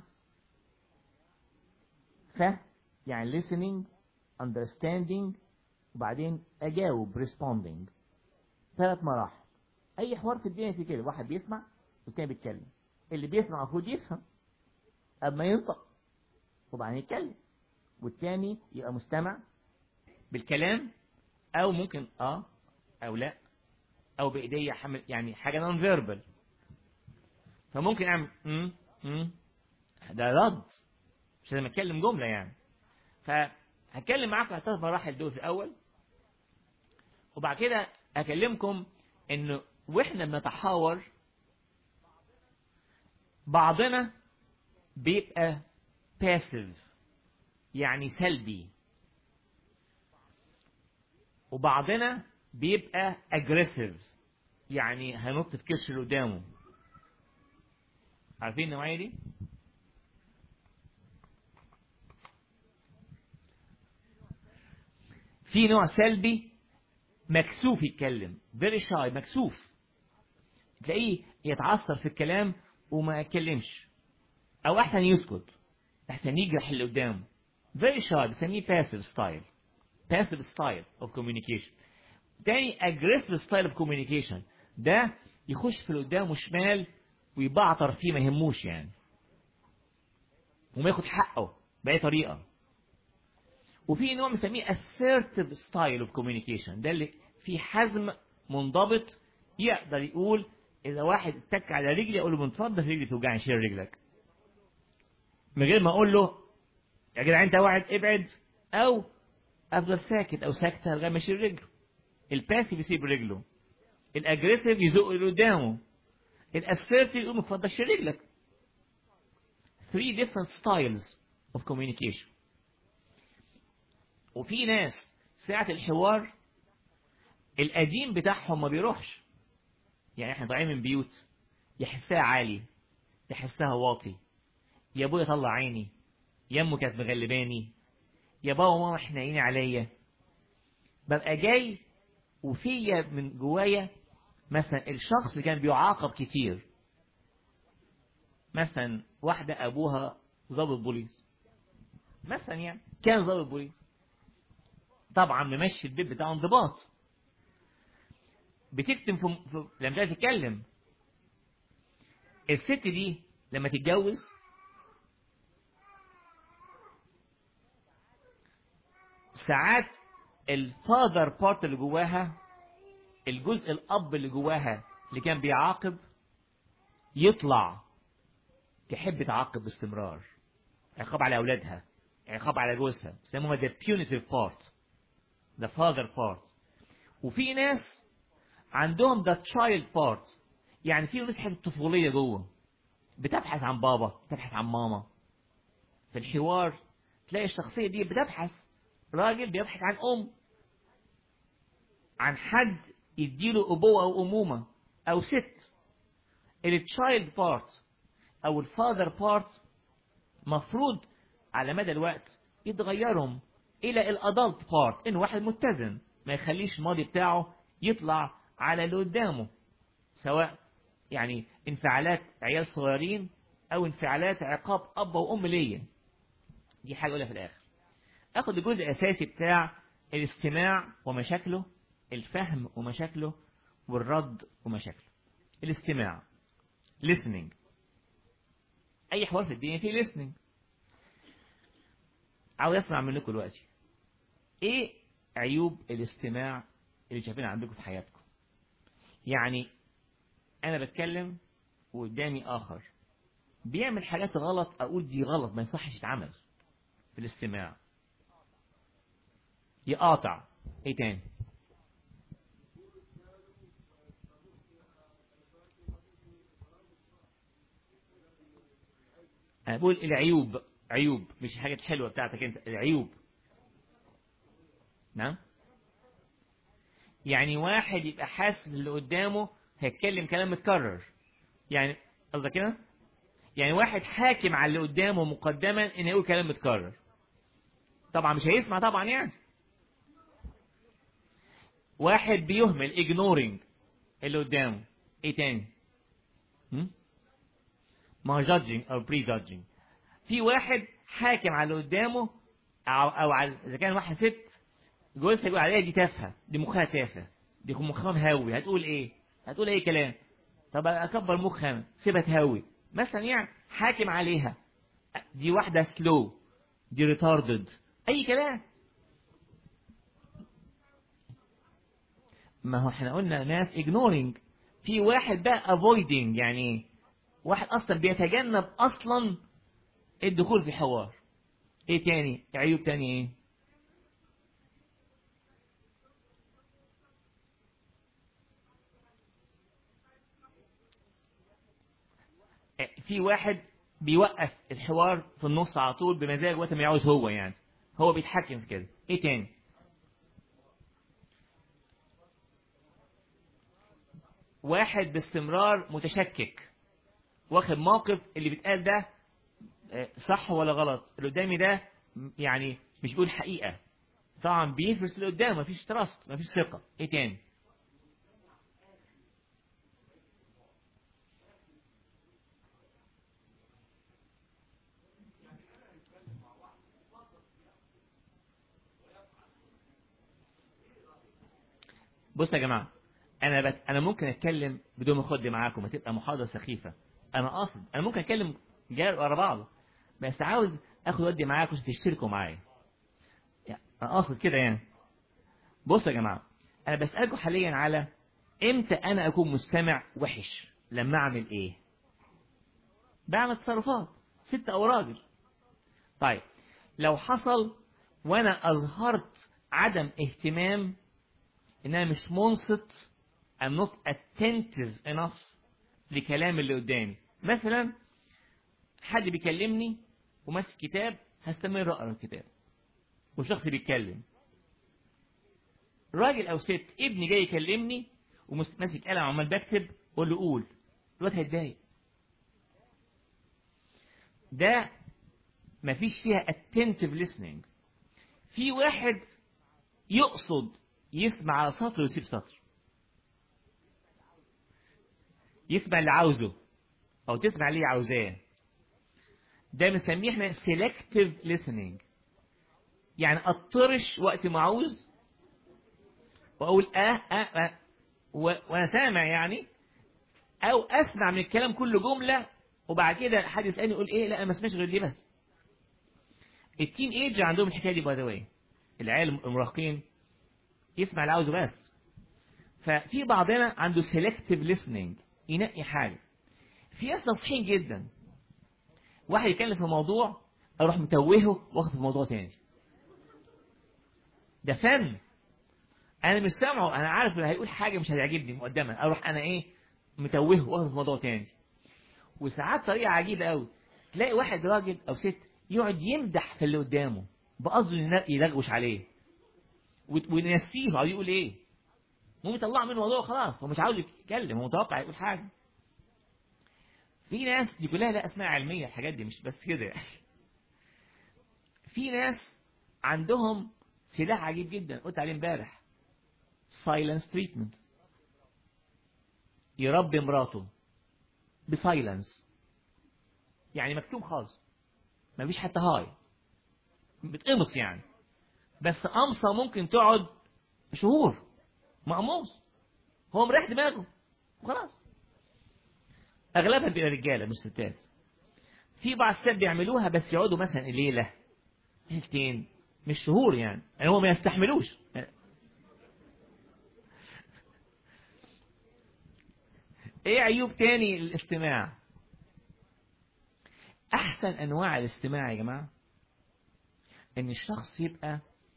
فهم يعني listening understanding وبعدين أجاوب responding ثلاث مراحل أي حوار في الدنيا في كده واحد بيسمع والتاني بيتكلم اللي بيسمع المفروض يفهم قبل ما ينطق وبعدين يتكلم والتاني يبقى مستمع بالكلام او ممكن اه او لا او بايديا حمل يعني حاجه نون فيربال فممكن اعمل امم امم ده رد مش لازم اتكلم جمله يعني فهتكلم معاكم على ثلاث مراحل دول في الاول وبعد كده اكلمكم انه واحنا بنتحاور بعضنا بيبقى باسيف يعني سلبي وبعضنا بيبقى اجريسيف يعني هنط في كرش اللي قدامه عارفين النوعيه دي في نوع سلبي مكسوف يتكلم فيري شاي مكسوف تلاقيه يتعثر في الكلام وما يتكلمش او احسن يسكت احسن يجرح اللي قدامه فيري شاي بنسميه باسيف ستايل passive style of communication تاني aggressive style of communication ده يخش في اللي قدامه شمال ويبعتر فيه ما يهموش يعني وما ياخد حقه بأي طريقة وفي نوع بنسميه assertive style of communication ده اللي فيه حزم منضبط يقدر يقول إذا واحد اتك على رجلي أقول له بنتفضل رجلي توجعني شيل رجلك من غير ما أقول له يا جدعان أنت واحد ابعد أو افضل ساكت او ساكته لغايه ما يشيل رجله الباسيف يسيب رجله الاجريسيف يزق اللي قدامه الاسيرتيف يقول ما تفضلش رجلك three different styles of communication وفي ناس ساعة الحوار القديم بتاعهم ما بيروحش يعني احنا طالعين من بيوت يحسها عالي يحسها واطي يا ابويا طلع عيني يا امه كانت مغلباني يا بابا وماما حنينين عليا ببقى جاي وفيا من جوايا مثلا الشخص اللي كان بيعاقب كتير مثلا واحدة أبوها ضابط بوليس مثلا يعني كان ضابط بوليس طبعا ممشي البيت بتاعه انضباط بتكتم في, في... لما تيجي تتكلم الست دي لما تتجوز ساعات الفاذر بارت اللي جواها الجزء الاب اللي جواها اللي كان بيعاقب يطلع تحب تعاقب باستمرار عقاب على اولادها عقاب على جوزها بيسموها the punitive part the father part وفي ناس عندهم the child part يعني في مسحة الطفولية جوه بتبحث عن بابا بتبحث عن ماما في الحوار تلاقي الشخصية دي بتبحث راجل بيبحث عن أم عن حد يديله أبوة أو أمومة أو ست التشايلد بارت أو الفاذر بارت مفروض على مدى الوقت يتغيرهم إلى الأدلت بارت إن واحد متزن ما يخليش الماضي بتاعه يطلع على اللي قدامه سواء يعني انفعالات عيال صغيرين او انفعالات عقاب اب وام ليا دي حاجه اقولها في الاخر اخد الجزء الاساسي بتاع الاستماع ومشاكله الفهم ومشاكله والرد ومشاكله الاستماع listening اي حوار في الدنيا فيه listening عاوز اسمع منكم دلوقتي ايه عيوب الاستماع اللي شايفينها عندكم في حياتكم يعني انا بتكلم وقدامي اخر بيعمل حاجات غلط اقول دي غلط ما يصحش يتعمل في الاستماع يقاطع ايه تاني انا بقول العيوب عيوب مش حاجة حلوة بتاعتك انت العيوب نعم يعني واحد يبقى حاسس اللي قدامه هيتكلم كلام متكرر يعني قصدك كده يعني واحد حاكم على اللي قدامه مقدما ان يقول كلام متكرر طبعا مش هيسمع طبعا يعني واحد بيهمل ignoring اللي قدامه ايه تاني هم؟ ما هو judging او pre judging في واحد حاكم على اللي قدامه او, أو على اذا كان واحد ست جوزها يقول عليها دي تافهه دي مخها تافه دي مخها مهوي هتقول ايه هتقول اي كلام طب اكبر مخها سيبها تهوي مثلا يعني حاكم عليها دي واحده سلو دي ريتاردد اي كلام ما هو احنا قلنا ناس ignoring في واحد بقى avoiding يعني واحد اصلا بيتجنب اصلا الدخول في حوار ايه تاني عيوب تاني ايه في واحد بيوقف الحوار في النص على طول بمزاج وقت ما يعوز هو يعني هو بيتحكم في كده ايه تاني واحد باستمرار متشكك واخد موقف اللي بيتقال ده صح ولا غلط اللي قدامي ده يعني مش بيقول حقيقة طبعا بيفرس اللي قدامه مفيش تراست مفيش ثقة ايه تاني بص يا جماعة أنا بت... أنا ممكن أتكلم بدون ما أخد معاكم هتبقى محاضرة سخيفة أنا قاصد أنا ممكن أتكلم جاي ورا بعض بس عاوز آخد ودي معاكم عشان تشتركوا معايا يعني أنا قاصد كده يعني بص يا جماعة أنا بسألكم حاليا على إمتى أنا أكون مستمع وحش لما أعمل إيه بعمل تصرفات ست أو راجل طيب لو حصل وأنا أظهرت عدم اهتمام ان انا مش منصت I'm not attentive enough لكلام اللي قدامي مثلا حد بيكلمني وماسك كتاب هستمر اقرا الكتاب وشخص بيتكلم راجل او ست ابني جاي يكلمني وماسك قلم عمال بكتب اقول له قول الواد هيتضايق ده مفيش فيها attentive listening في واحد يقصد يسمع على سطر ويسيب سطر يسمع اللي عاوزه او تسمع اللي عاوزاه ده بنسميه احنا selective listening يعني اطرش وقت ما عاوز واقول اه اه, آه وانا سامع يعني او اسمع من الكلام كله جمله وبعد كده حد يسالني يقول ايه لا انا ما سمعتش غير دي بس التين ايج عندهم الحكايه دي باي ذا واي العيال المراهقين يسمع اللي عاوزه بس ففي بعضنا عنده سيلكتيف listening ينقي حاجه في ناس ناصحين جدا واحد يتكلم في موضوع اروح متوهه واخد في موضوع تاني ده فن انا مش سامعه انا عارف انه هيقول حاجه مش هتعجبني مقدما اروح انا ايه متوهه واخد في موضوع تاني وساعات طريقه عجيبه قوي تلاقي واحد راجل او ست يقعد يمدح في اللي قدامه بقصده يلغوش عليه ونسيه او يقول ايه مو يطلع منه موضوع خلاص هو مش عاوز يتكلم هو متوقع يقول حاجه في ناس دي كلها لا اسماء علميه الحاجات دي مش بس كده يعني في ناس عندهم سلاح عجيب جدا قلت عليه امبارح سايلنس تريتمنت يربي مراته بسايلنس يعني مكتوم خالص مفيش حتى هاي بتقمص يعني بس قمصة ممكن تقعد شهور مقموص هو مريح دماغه وخلاص اغلبها بيبقى رجاله مش ستات في بعض الستات بيعملوها بس يقعدوا مثلا ليله ليلتين مش شهور يعني يعني هو ما يستحملوش ايه عيوب تاني الاستماع احسن انواع الاستماع يا جماعه ان الشخص يبقى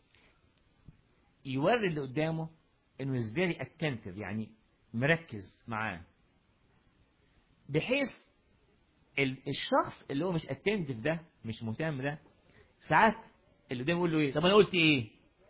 يوري اللي قدامه انه is very attentive يعني مركز معاه بحيث ال- الشخص اللي هو مش attentive ده مش مهتم ده ساعات اللي قدامه يقول له ايه طب انا قلت ايه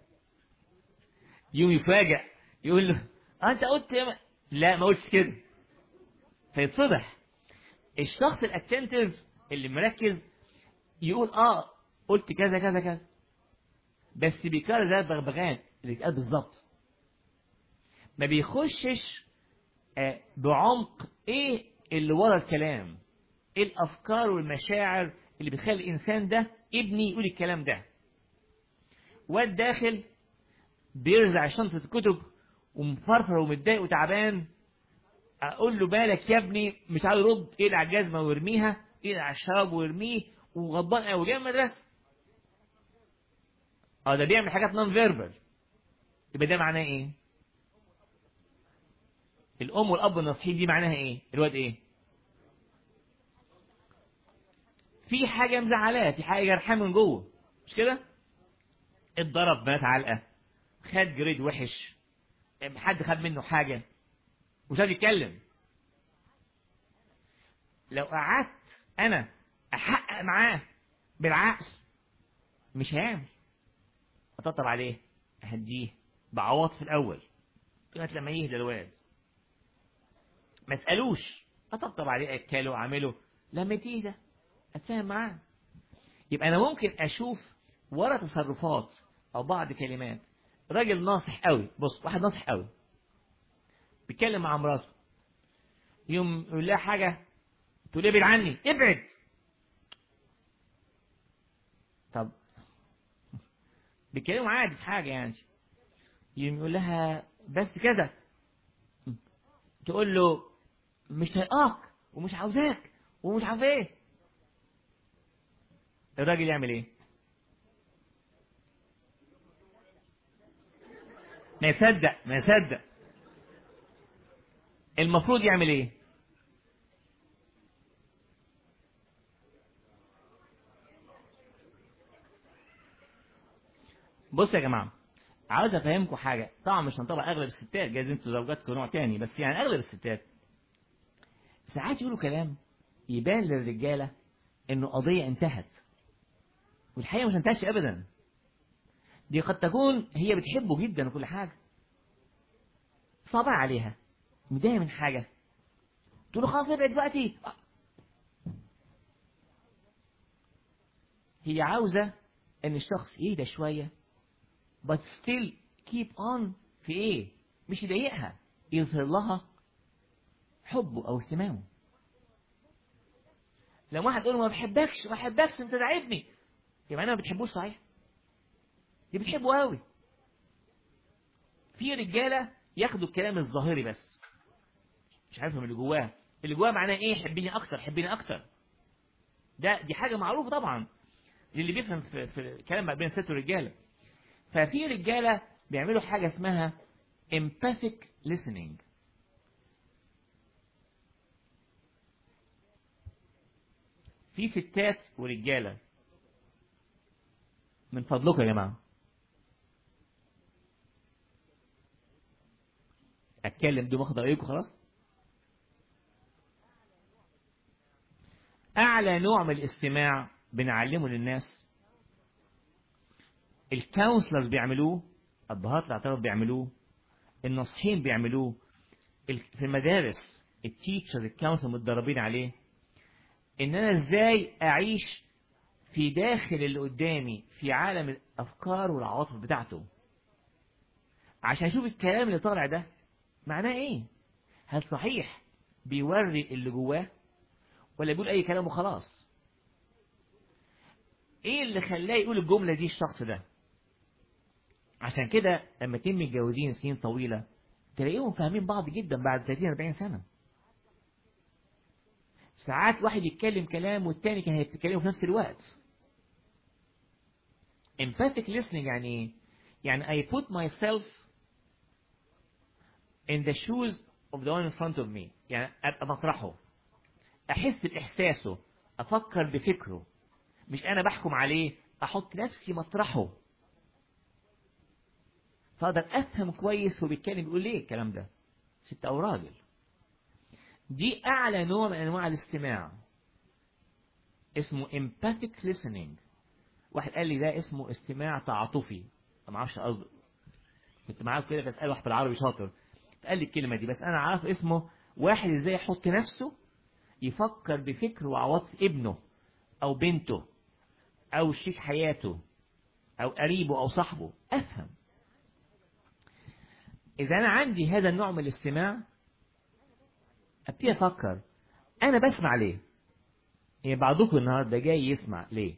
يوم يفاجئ يقول له آه انت قلت إيه؟ ما- لا ما قلتش كده فيتفضح الشخص الاتنتيف اللي مركز يقول اه قلت كذا كذا كذا بس بيكرر زي البغبغان اللي اتقال بالظبط ما بيخشش آه، بعمق ايه اللي ورا الكلام ايه الافكار والمشاعر اللي بتخلي الانسان ده ابني يقول الكلام ده واد داخل بيرزع شنطة الكتب ومفرفر ومتضايق وتعبان اقول له بالك يا ابني مش عاوز يرد ايه على الجزمه ويرميها ايه على الشراب ويرميه وغضبان قوي جاي من المدرسه اه ده بيعمل حاجات نون فيربال يبقى ده معناه ايه؟ الام والاب الناصحين دي معناها ايه؟ الواد ايه؟ في حاجه مزعلاه في حاجه جرحاه من جوه مش كده؟ اتضرب مات علقه خد جريد وحش حد خد منه حاجه مش عايز يتكلم لو قعدت انا احقق معاه بالعقل مش هيعمل اطبطب عليه اهديه بعواطف الاول لغايه لما يهدى الواد ما اسالوش اطبطب عليه اكله اعمله لما تهدى اتفاهم معاه يبقى انا ممكن اشوف ورا تصرفات او بعض كلمات راجل ناصح قوي بص واحد ناصح قوي بيتكلم مع مراته يوم يقول لها حاجه تقول ابعد عني ابعد طب بيتكلموا عادي في حاجه يعني يوم يقول لها بس كده تقول له مش طايقاك ومش عاوزاك ومش عارف ايه الراجل يعمل ايه ما يصدق ما يصدق المفروض يعمل ايه بص يا جماعه عاوز افهمكم حاجه طبعا مش هنطبق اغلب الستات جايز انتوا زوجاتكم نوع تاني بس يعني اغلب الستات ساعات يقولوا كلام يبان للرجاله انه قضيه انتهت والحقيقه مش انتهتش ابدا دي قد تكون هي بتحبه جدا وكل حاجه صعبة عليها مضايقه من حاجه تقول له خلاص ابعد دلوقتي هي عاوزه ان الشخص يهدى شويه but still keep on في ايه مش يضايقها يظهر لها حبه او اهتمامه لما واحد يقول ما بحبكش ما بحبكش انت تعبني يبقى انا ما بتحبوش صحيح دي بتحبه قوي في رجاله ياخدوا الكلام الظاهري بس مش عارفهم اللي جواه اللي جواه معناه ايه حبيني اكتر حبيني اكتر ده دي حاجه معروفه طبعا للي بيفهم في, في الكلام ما بين الست والرجاله ففي رجاله بيعملوا حاجه اسمها empathic listening في ستات ورجاله من فضلكم يا جماعه اتكلم دي واخد رايكم خلاص اعلى نوع من الاستماع بنعلمه للناس الكونسلرز بيعملوه ابهات الاعتراف بيعملوه الناصحين بيعملوه في المدارس التيتشر الكونسلر متدربين عليه ان انا ازاي اعيش في داخل اللي قدامي في عالم الافكار والعواطف بتاعته عشان اشوف الكلام اللي طالع ده معناه ايه هل صحيح بيوري اللي جواه ولا بيقول اي كلام وخلاص ايه اللي خلاه يقول الجملة دي الشخص ده عشان كده لما اتنين متجوزين سنين طويلة تلاقيهم فاهمين بعض جدا بعد 30 40 سنة ساعات واحد يتكلم كلام والتاني كان هيتكلموا في نفس الوقت empathic listening يعني ايه؟ يعني I put myself in the shoes of the one in front of me يعني أبقى مطرحه أحس بإحساسه أفكر بفكره مش أنا بحكم عليه أحط نفسي مطرحه فأقدر أفهم كويس هو بيتكلم بيقول ليه الكلام ده ست أو راجل دي أعلى نوع من أنواع الاستماع اسمه empathic listening واحد قال لي ده اسمه استماع تعاطفي ما اعرفش قصده كنت معاه كده بسأل واحد بالعربي شاطر قال لي الكلمة دي بس أنا عارف اسمه واحد ازاي يحط نفسه يفكر بفكر وعواطف ابنه أو بنته أو شريك حياته أو قريبه أو صاحبه أفهم إذا أنا عندي هذا النوع من الاستماع ابتدي افكر انا بسمع ليه يعني بعضكم النهارده جاي يسمع ليه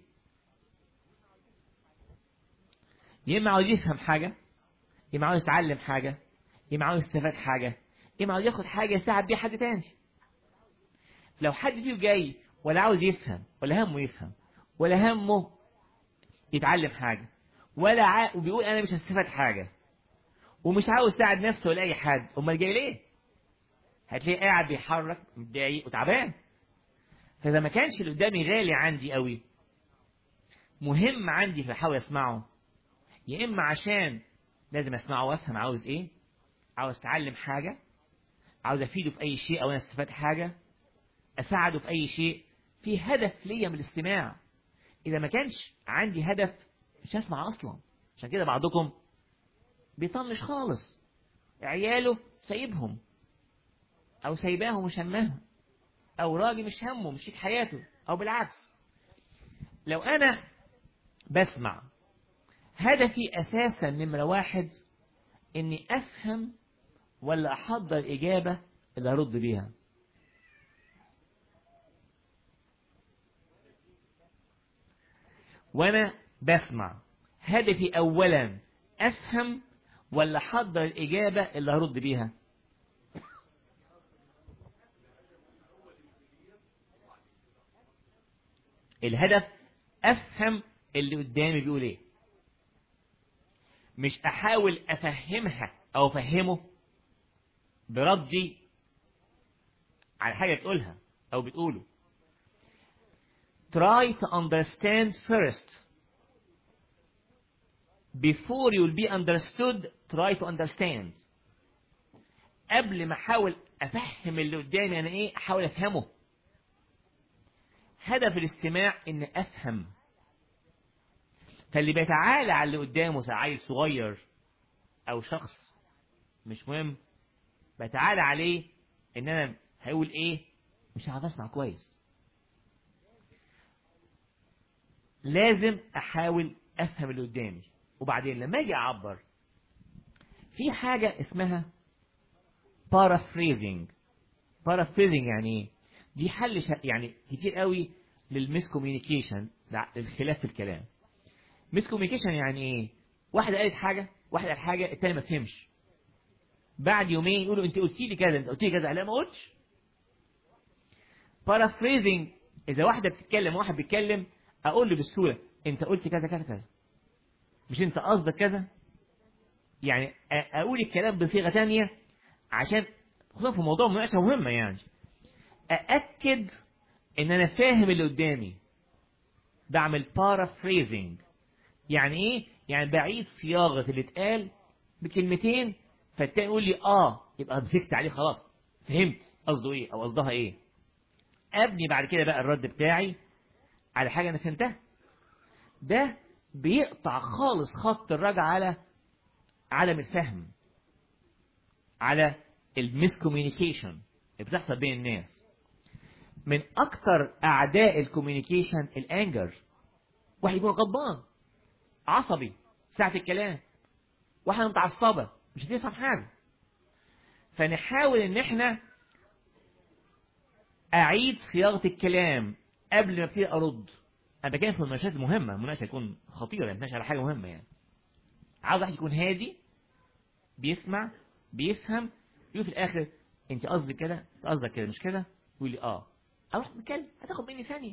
يا اما عاوز يفهم حاجه يا اما عاوز يتعلم حاجه يا اما عاوز يستفاد حاجه يا اما عاوز ياخد حاجه يساعد بيها حد تاني لو حد فيه جاي ولا عاوز يفهم ولا همه يفهم ولا همه يتعلم حاجه ولا ع... وبيقول انا مش هستفاد حاجه ومش عاوز يساعد نفسه ولا اي حد امال جاي ليه هتلاقيه قاعد بيحرك متضايق وتعبان فاذا ما كانش اللي قدامي غالي عندي قوي مهم عندي فاحاول اسمعه يا اما عشان لازم اسمعه وافهم عاوز ايه عاوز اتعلم حاجه عاوز افيده في اي شيء او انا استفاد حاجه اساعده في اي شيء في هدف ليا من الاستماع اذا ما كانش عندي هدف مش هسمع اصلا عشان كده بعضكم بيطنش خالص عياله سايبهم او سايباهم مش همها او راجل مش همه مش شيك حياته او بالعكس لو انا بسمع هدفي اساسا نمرة واحد اني افهم ولا احضر اجابة اللي هرد بيها وانا بسمع هدفي اولا افهم ولا احضر الاجابة اللي هرد بيها الهدف افهم اللي قدامي بيقول ايه مش احاول افهمها او افهمه بردي على حاجه تقولها او بتقوله try to understand first before you'll be understood try to understand قبل ما احاول افهم اللي قدامي انا ايه احاول افهمه هدف الاستماع ان افهم فاللي بيتعالى على اللي قدامه عيل صغير او شخص مش مهم بتعالى عليه ان انا هيقول ايه مش عارف اسمع كويس لازم احاول افهم اللي قدامي وبعدين لما اجي اعبر في حاجة اسمها paraphrasing paraphrasing يعني ايه دي حل شا... يعني كتير قوي للميس كوميونيكيشن الخلاف في الكلام ميس كوميونيكيشن يعني ايه واحدة قالت حاجة واحد قال حاجة التاني ما فهمش بعد يومين يقولوا انت قلتي لي كذا انت قلتي لي كذا لا ما قلتش paraphrasing اذا واحدة بتتكلم واحد بيتكلم اقول له بسهولة انت قلت كذا كذا كذا مش انت قصدك كذا يعني اقول الكلام بصيغة تانية عشان خصوصا في موضوع مناقشة مهمة يعني أأكد إن أنا فاهم اللي قدامي بعمل paraphrasing يعني إيه؟ يعني بعيد صياغة اللي اتقال بكلمتين فالتاني يقول لي آه يبقى مسكت عليه خلاص فهمت قصده إيه أو قصدها إيه أبني بعد كده بقى الرد بتاعي على حاجة أنا فهمتها ده بيقطع خالص خط الرجع على عدم الفهم على الميس كوميونيكيشن اللي بتحصل بين الناس من اكثر اعداء الكوميونيكيشن الانجر واحد يكون غضبان عصبي ساعة الكلام واحدة متعصبة مش هتفهم حاجة فنحاول ان احنا اعيد صياغه الكلام قبل ما ابتدي ارد انا بتكلم في المناقشات المهمه المناقشه تكون خطيره بنتناقش على حاجه مهمه يعني عاوز واحد يكون هادي بيسمع بيفهم يقول في الاخر انت قصدك كده أنت قصدك كده مش كده يقول لي اه اروح متكلم هتاخد مني ثانيه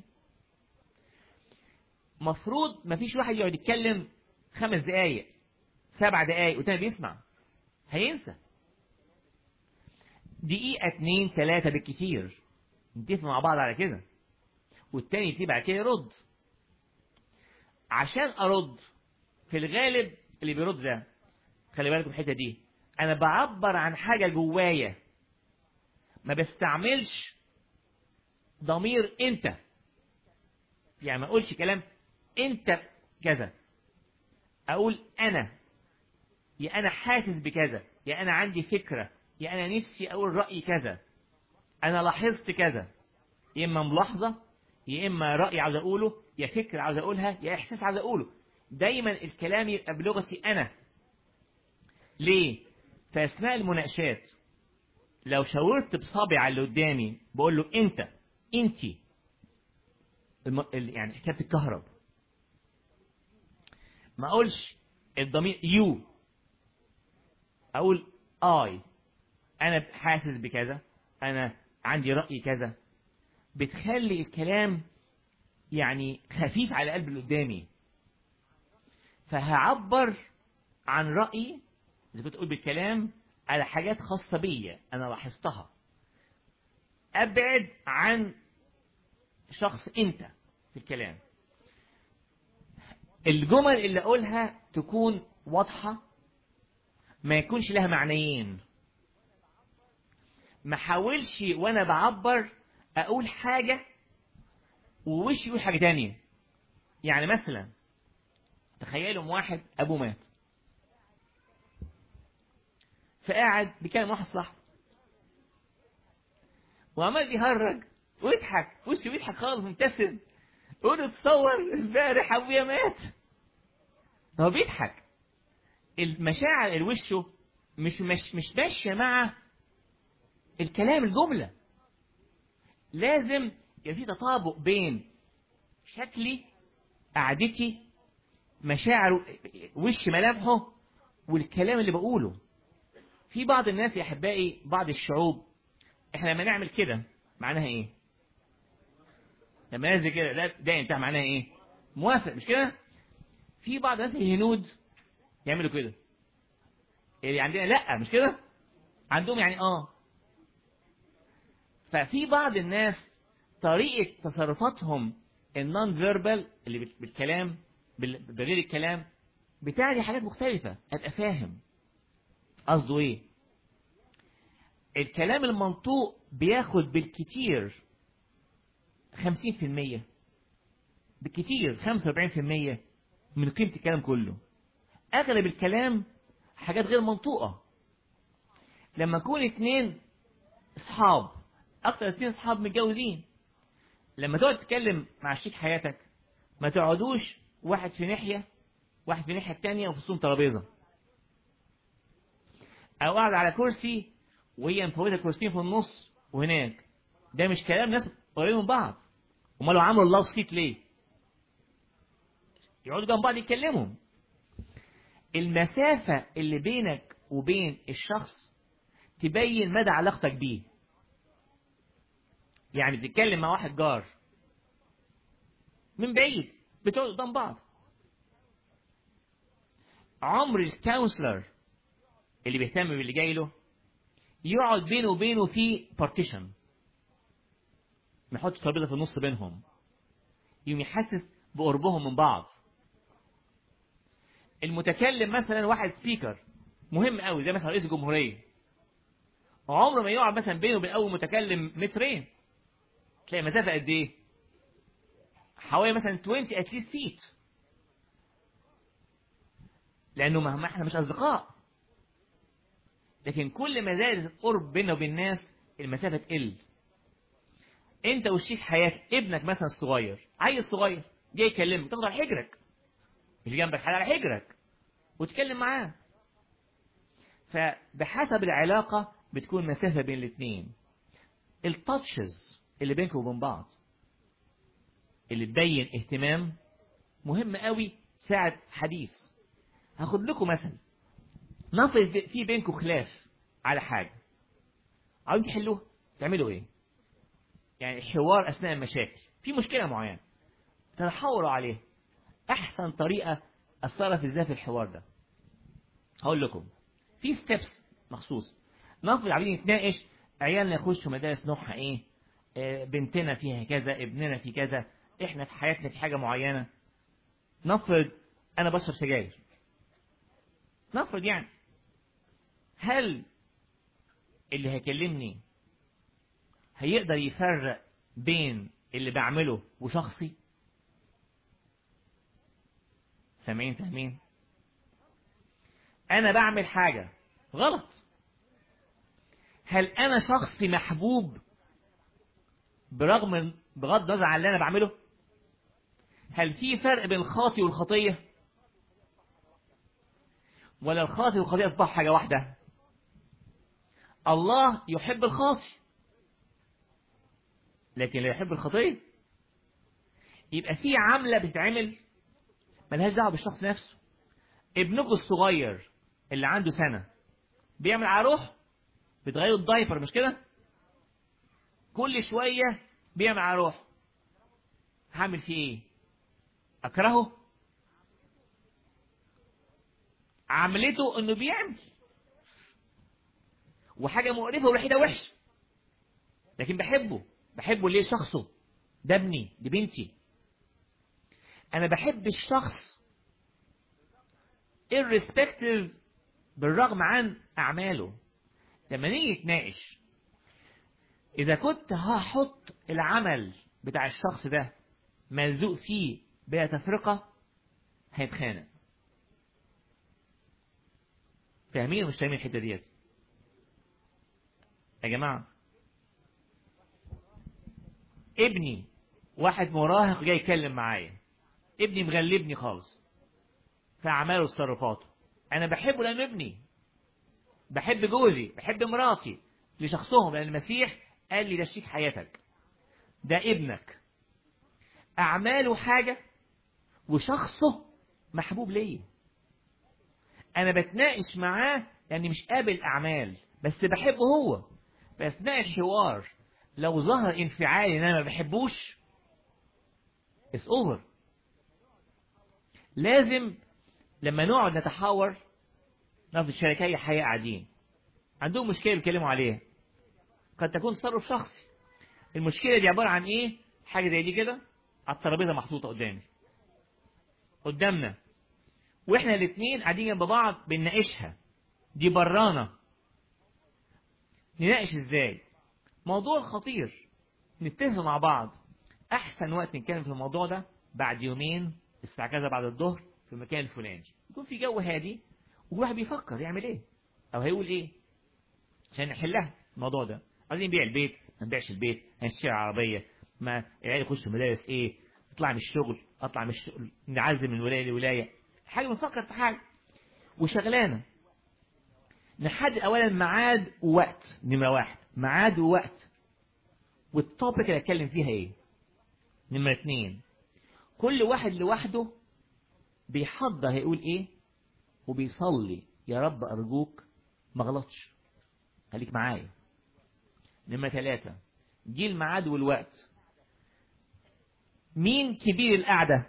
مفروض مفيش واحد يقعد يتكلم خمس دقايق سبع دقايق والتاني بيسمع هينسى دقيقة اتنين تلاتة بالكتير نتفق مع بعض على كده والتاني يبتدي بعد كده يرد عشان ارد في الغالب اللي بيرد ده خلي بالكم الحته دي انا بعبر عن حاجه جوايا ما بستعملش ضمير انت يعني ما اقولش كلام انت كذا اقول انا يا انا حاسس بكذا يا انا عندي فكره يا انا نفسي اقول رايي كذا انا لاحظت كذا يا اما ملاحظه يا اما راي عاوز اقوله يا فكره عاوز اقولها يا احساس عاوز اقوله دايما الكلام يبقى بلغتي انا ليه في اثناء المناقشات لو شاورت بصابعي على اللي قدامي بقول له انت انتي الم... ال- يعني حكايه الكهرب ما اقولش الضمير يو اقول اي انا حاسس بكذا انا عندي راي كذا بتخلي الكلام يعني خفيف على قلب اللي قدامي فهعبر عن رأيي إذا كنت أقول بالكلام على حاجات خاصة بيا أنا لاحظتها أبعد عن شخص أنت في الكلام الجمل اللي أقولها تكون واضحة ما يكونش لها معنيين ما حاولش وأنا بعبر أقول حاجة ووشي يقول حاجة تانية يعني مثلا تخيلوا واحد أبوه مات فقاعد بيكلم واحد صاحبه وعمال بيهرج ويضحك وشه بيضحك خالص مبتسم يقول له تصور امبارح ابويا مات هو بيضحك المشاعر اللي وشه مش مش مش ماشيه مع الكلام الجمله لازم يبقى في تطابق بين شكلي قعدتي مشاعر وش ملامحه والكلام اللي بقوله في بعض الناس يا احبائي بعض الشعوب احنا لما نعمل كده معناها ايه لما ننزل كده ده ده انت معناها ايه موافق مش كده في بعض الناس الهنود يعملوا كده اللي عندنا لا مش كده عندهم يعني اه ففي بعض الناس طريقة تصرفاتهم النون فيربال اللي بال- بالكلام بال- بغير الكلام بتعني حاجات مختلفة ابقى فاهم قصده ايه الكلام المنطوق بياخد بالكتير 50% بالكتير 45% من قيمة الكلام كله اغلب الكلام حاجات غير منطوقة لما يكون اتنين اصحاب اكتر اتنين اصحاب متجوزين لما تقعد تتكلم مع شريك حياتك ما تقعدوش واحد في ناحية واحد في الناحية التانية وفي وسطهم ترابيزة أو قاعد على كرسي وهي مفوتة كرسيين في النص وهناك ده مش كلام ناس قريبين من بعض امال لو عملوا الله سيت ليه يقعدوا جنب بعض يتكلموا المسافة اللي بينك وبين الشخص تبين مدى علاقتك بيه يعني بتتكلم مع واحد جار من بعيد بتقعدوا قدام بعض عمر الكونسلر اللي بيهتم باللي جاي له يقعد بينه وبينه في بارتيشن نحط ترابيزه في النص بينهم يوم يحسس بقربهم من بعض المتكلم مثلا واحد سبيكر مهم قوي زي مثلا رئيس الجمهوريه عمره ما يقعد مثلا بينه وبين اول متكلم مترين تلاقي مسافه قد ايه حوالي مثلا 20 اتليست فيت لانه مهما احنا مش اصدقاء لكن كل ما زاد القرب بيننا وبين الناس المسافه تقل انت وشريك حياتك ابنك مثلا الصغير عيل صغير جاي يكلمك تاخده على حجرك مش جنبك حاجه على حجرك وتتكلم معاه فبحسب العلاقه بتكون مسافه بين الاثنين التاتشز اللي بينكم وبين بعض اللي تبين اهتمام مهم قوي ساعة حديث هاخد لكم مثل نفرض في بينكم خلاف على حاجة عاوزين تحلوها تعملوا ايه يعني حوار اثناء المشاكل في مشكلة معينة تتحاوروا عليها احسن طريقة اتصرف ازاي في الحوار ده هقول لكم في ستيبس مخصوص نفرض عايزين نتناقش عيالنا يخشوا مدارس نوعها ايه آه، بنتنا فيها كذا ابننا في كذا احنا في حياتنا في حاجة معينة نفرض انا بشرب سجاير نفرض يعني هل اللي هيكلمني هيقدر يفرق بين اللي بعمله وشخصي سامعين فاهمين انا بعمل حاجة غلط هل انا شخصي محبوب برغم بغض النظر عن اللي انا بعمله هل في فرق بين الخاطي والخطية ولا الخاطي والخطية اصبحوا حاجة واحدة الله يحب الخاطي لكن لا يحب الخطية يبقى في عملة بتتعمل ملهاش دعوة بالشخص نفسه ابنكم الصغير اللي عنده سنة بيعمل على روح بتغيروا الدايبر مش كده كل شوية بيعمل على روح هعمل فيه ايه اكرهه عملته انه بيعمل وحاجة مقرفة وريحتها وحش لكن بحبه بحبه ليه شخصه ده ابني دي بنتي انا بحب الشخص irrespective بالرغم عن اعماله لما نيجي نتناقش اذا كنت هحط العمل بتاع الشخص ده ملزوق فيه بلا تفرقة هيتخانق فاهمين ومش فاهمين الحتة ديت يا جماعة ابني واحد مراهق جاي يتكلم معايا ابني مغلبني خالص في أعماله وتصرفاته أنا بحبه لأنه ابني بحب جوزي بحب مراتي لشخصهم لأن المسيح قال لي ده شريك حياتك ده ابنك أعماله حاجة وشخصه محبوب ليا أنا بتناقش معاه لأني مش قابل أعمال بس بحبه هو في أثناء الحوار لو ظهر انفعالي إن أنا ما بحبوش it's over لازم لما نقعد نتحاور نفس الشركية حقيقة قاعدين عندهم مشكلة بيتكلموا عليها قد تكون تصرف شخصي المشكلة دي عبارة عن ايه حاجة زي دي كده على الترابيزة محطوطة قدامي قدامنا واحنا الاثنين قاعدين جنب بعض بنناقشها دي برانا نناقش ازاي موضوع خطير نتفق مع بعض احسن وقت نتكلم في الموضوع ده بعد يومين الساعة كذا بعد الظهر في المكان الفلاني يكون في جو هادي وواحد بيفكر يعمل ايه او هيقول ايه عشان نحلها الموضوع ده عايزين نبيع البيت ما نبيعش البيت هنشتري عربيه ما العيال يخشوا مدارس ايه اطلع من الشغل اطلع من الشغل نعزل من ولايه لولايه حاجه بنفكر في حاجه وشغلانه نحدد اولا ميعاد ووقت نمره واحد ميعاد ووقت والتوبيك اللي هتكلم فيها ايه نمره اتنين كل واحد لوحده بيحضر هيقول ايه وبيصلي يا رب ارجوك ما غلطش خليك معايا نمرة ثلاثة جه الميعاد والوقت مين كبير القعدة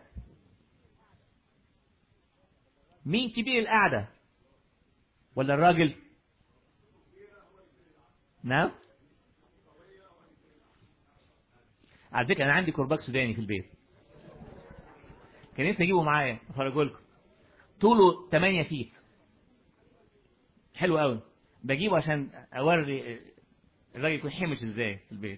مين كبير القعدة ولا الراجل نعم على فكرة أنا عندي كرباج سوداني في البيت كان نفسي أجيبه معايا أفرجه لكم طوله 8 فيت حلو قوي بجيبه عشان اوري الراجل يكون حمش ازاي في البيت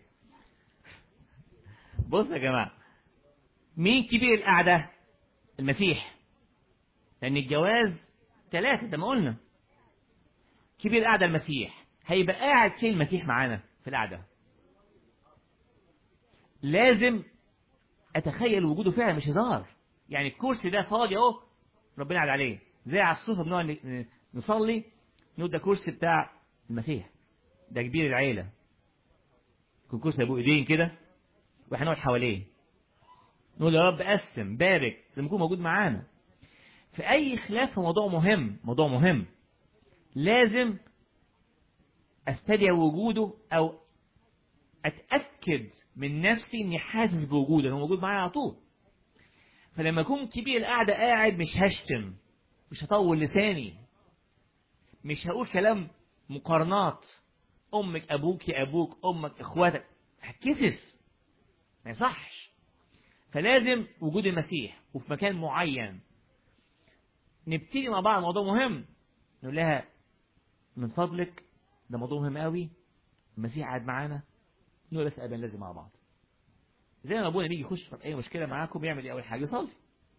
بص يا جماعه مين كبير القعده المسيح لان الجواز ثلاثه زي ما قلنا كبير القعده المسيح هيبقى قاعد فين المسيح معانا في القعده لازم اتخيل وجوده فعلا مش هزار يعني الكرسي ده فاضي اهو ربنا قاعد عليه زي على الصوفه بنقعد نصلي نقول ده كرسي بتاع المسيح ده كبير العيله يكون كرسي ابو ايدين كده واحنا نقعد حواليه نقول يا رب قسم بارك لما يكون موجود معانا في اي خلاف في موضوع مهم موضوع مهم لازم استدعي وجوده او اتاكد من نفسي اني حاسس بوجوده انه موجود معايا على طول فلما اكون كبير القعده قاعد مش هشتم مش هطول لساني مش هقول كلام مقارنات امك ابوك يا ابوك امك اخواتك هتكسف ما يصحش فلازم وجود المسيح وفي مكان معين نبتدي مع بعض موضوع مهم نقول لها من فضلك ده موضوع مهم قوي المسيح قاعد معانا نقول بس ابا لازم مع بعض زي ما ابونا بيجي يخش في اي مشكله معاكم يعمل ايه اول حاجه يصلي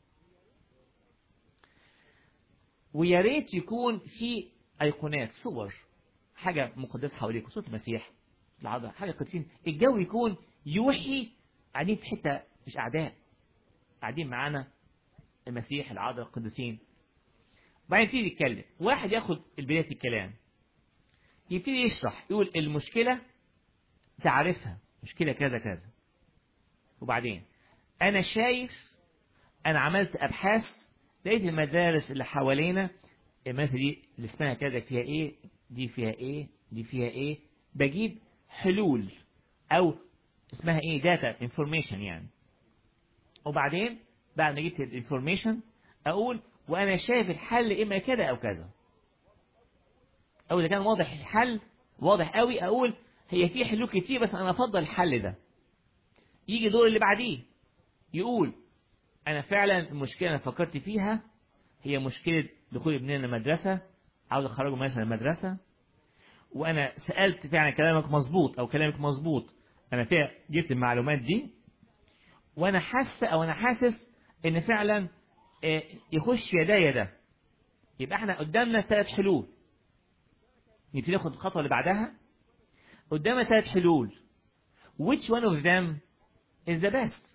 ويا ريت يكون في ايقونات صور حاجه مقدسه حواليكم صوره المسيح العذراء حاجه قدسين الجو يكون يوحي قاعدين في حته مش اعداء قاعدين معانا المسيح العذراء القديسين بعدين يبتدي يتكلم واحد ياخد بدايه الكلام يبتدي يشرح يقول المشكله تعرفها مشكله كذا كذا وبعدين انا شايف انا عملت ابحاث لقيت المدارس اللي حوالينا المدرسه دي اللي اسمها كذا فيها ايه دي فيها ايه دي فيها ايه بجيب حلول او اسمها ايه داتا انفورميشن يعني وبعدين بعد ما جبت الانفورميشن اقول وانا شايف الحل اما كذا او كذا او اذا كان واضح الحل واضح قوي اقول هي في حلول كتير بس انا افضل الحل ده يجي دور اللي بعديه يقول انا فعلا المشكله انا فكرت فيها هي مشكله دخول ابننا المدرسه عاوز اخرجه مثلا المدرسه وانا سالت فعلا كلامك مظبوط او كلامك مظبوط انا فيها جبت المعلومات دي وانا حاسه او انا حاسس ان فعلا يخش في يدايا ده يبقى احنا قدامنا ثلاث حلول نبتدي ناخد الخطوه اللي بعدها قدامنا ثلاث حلول which one of them is the best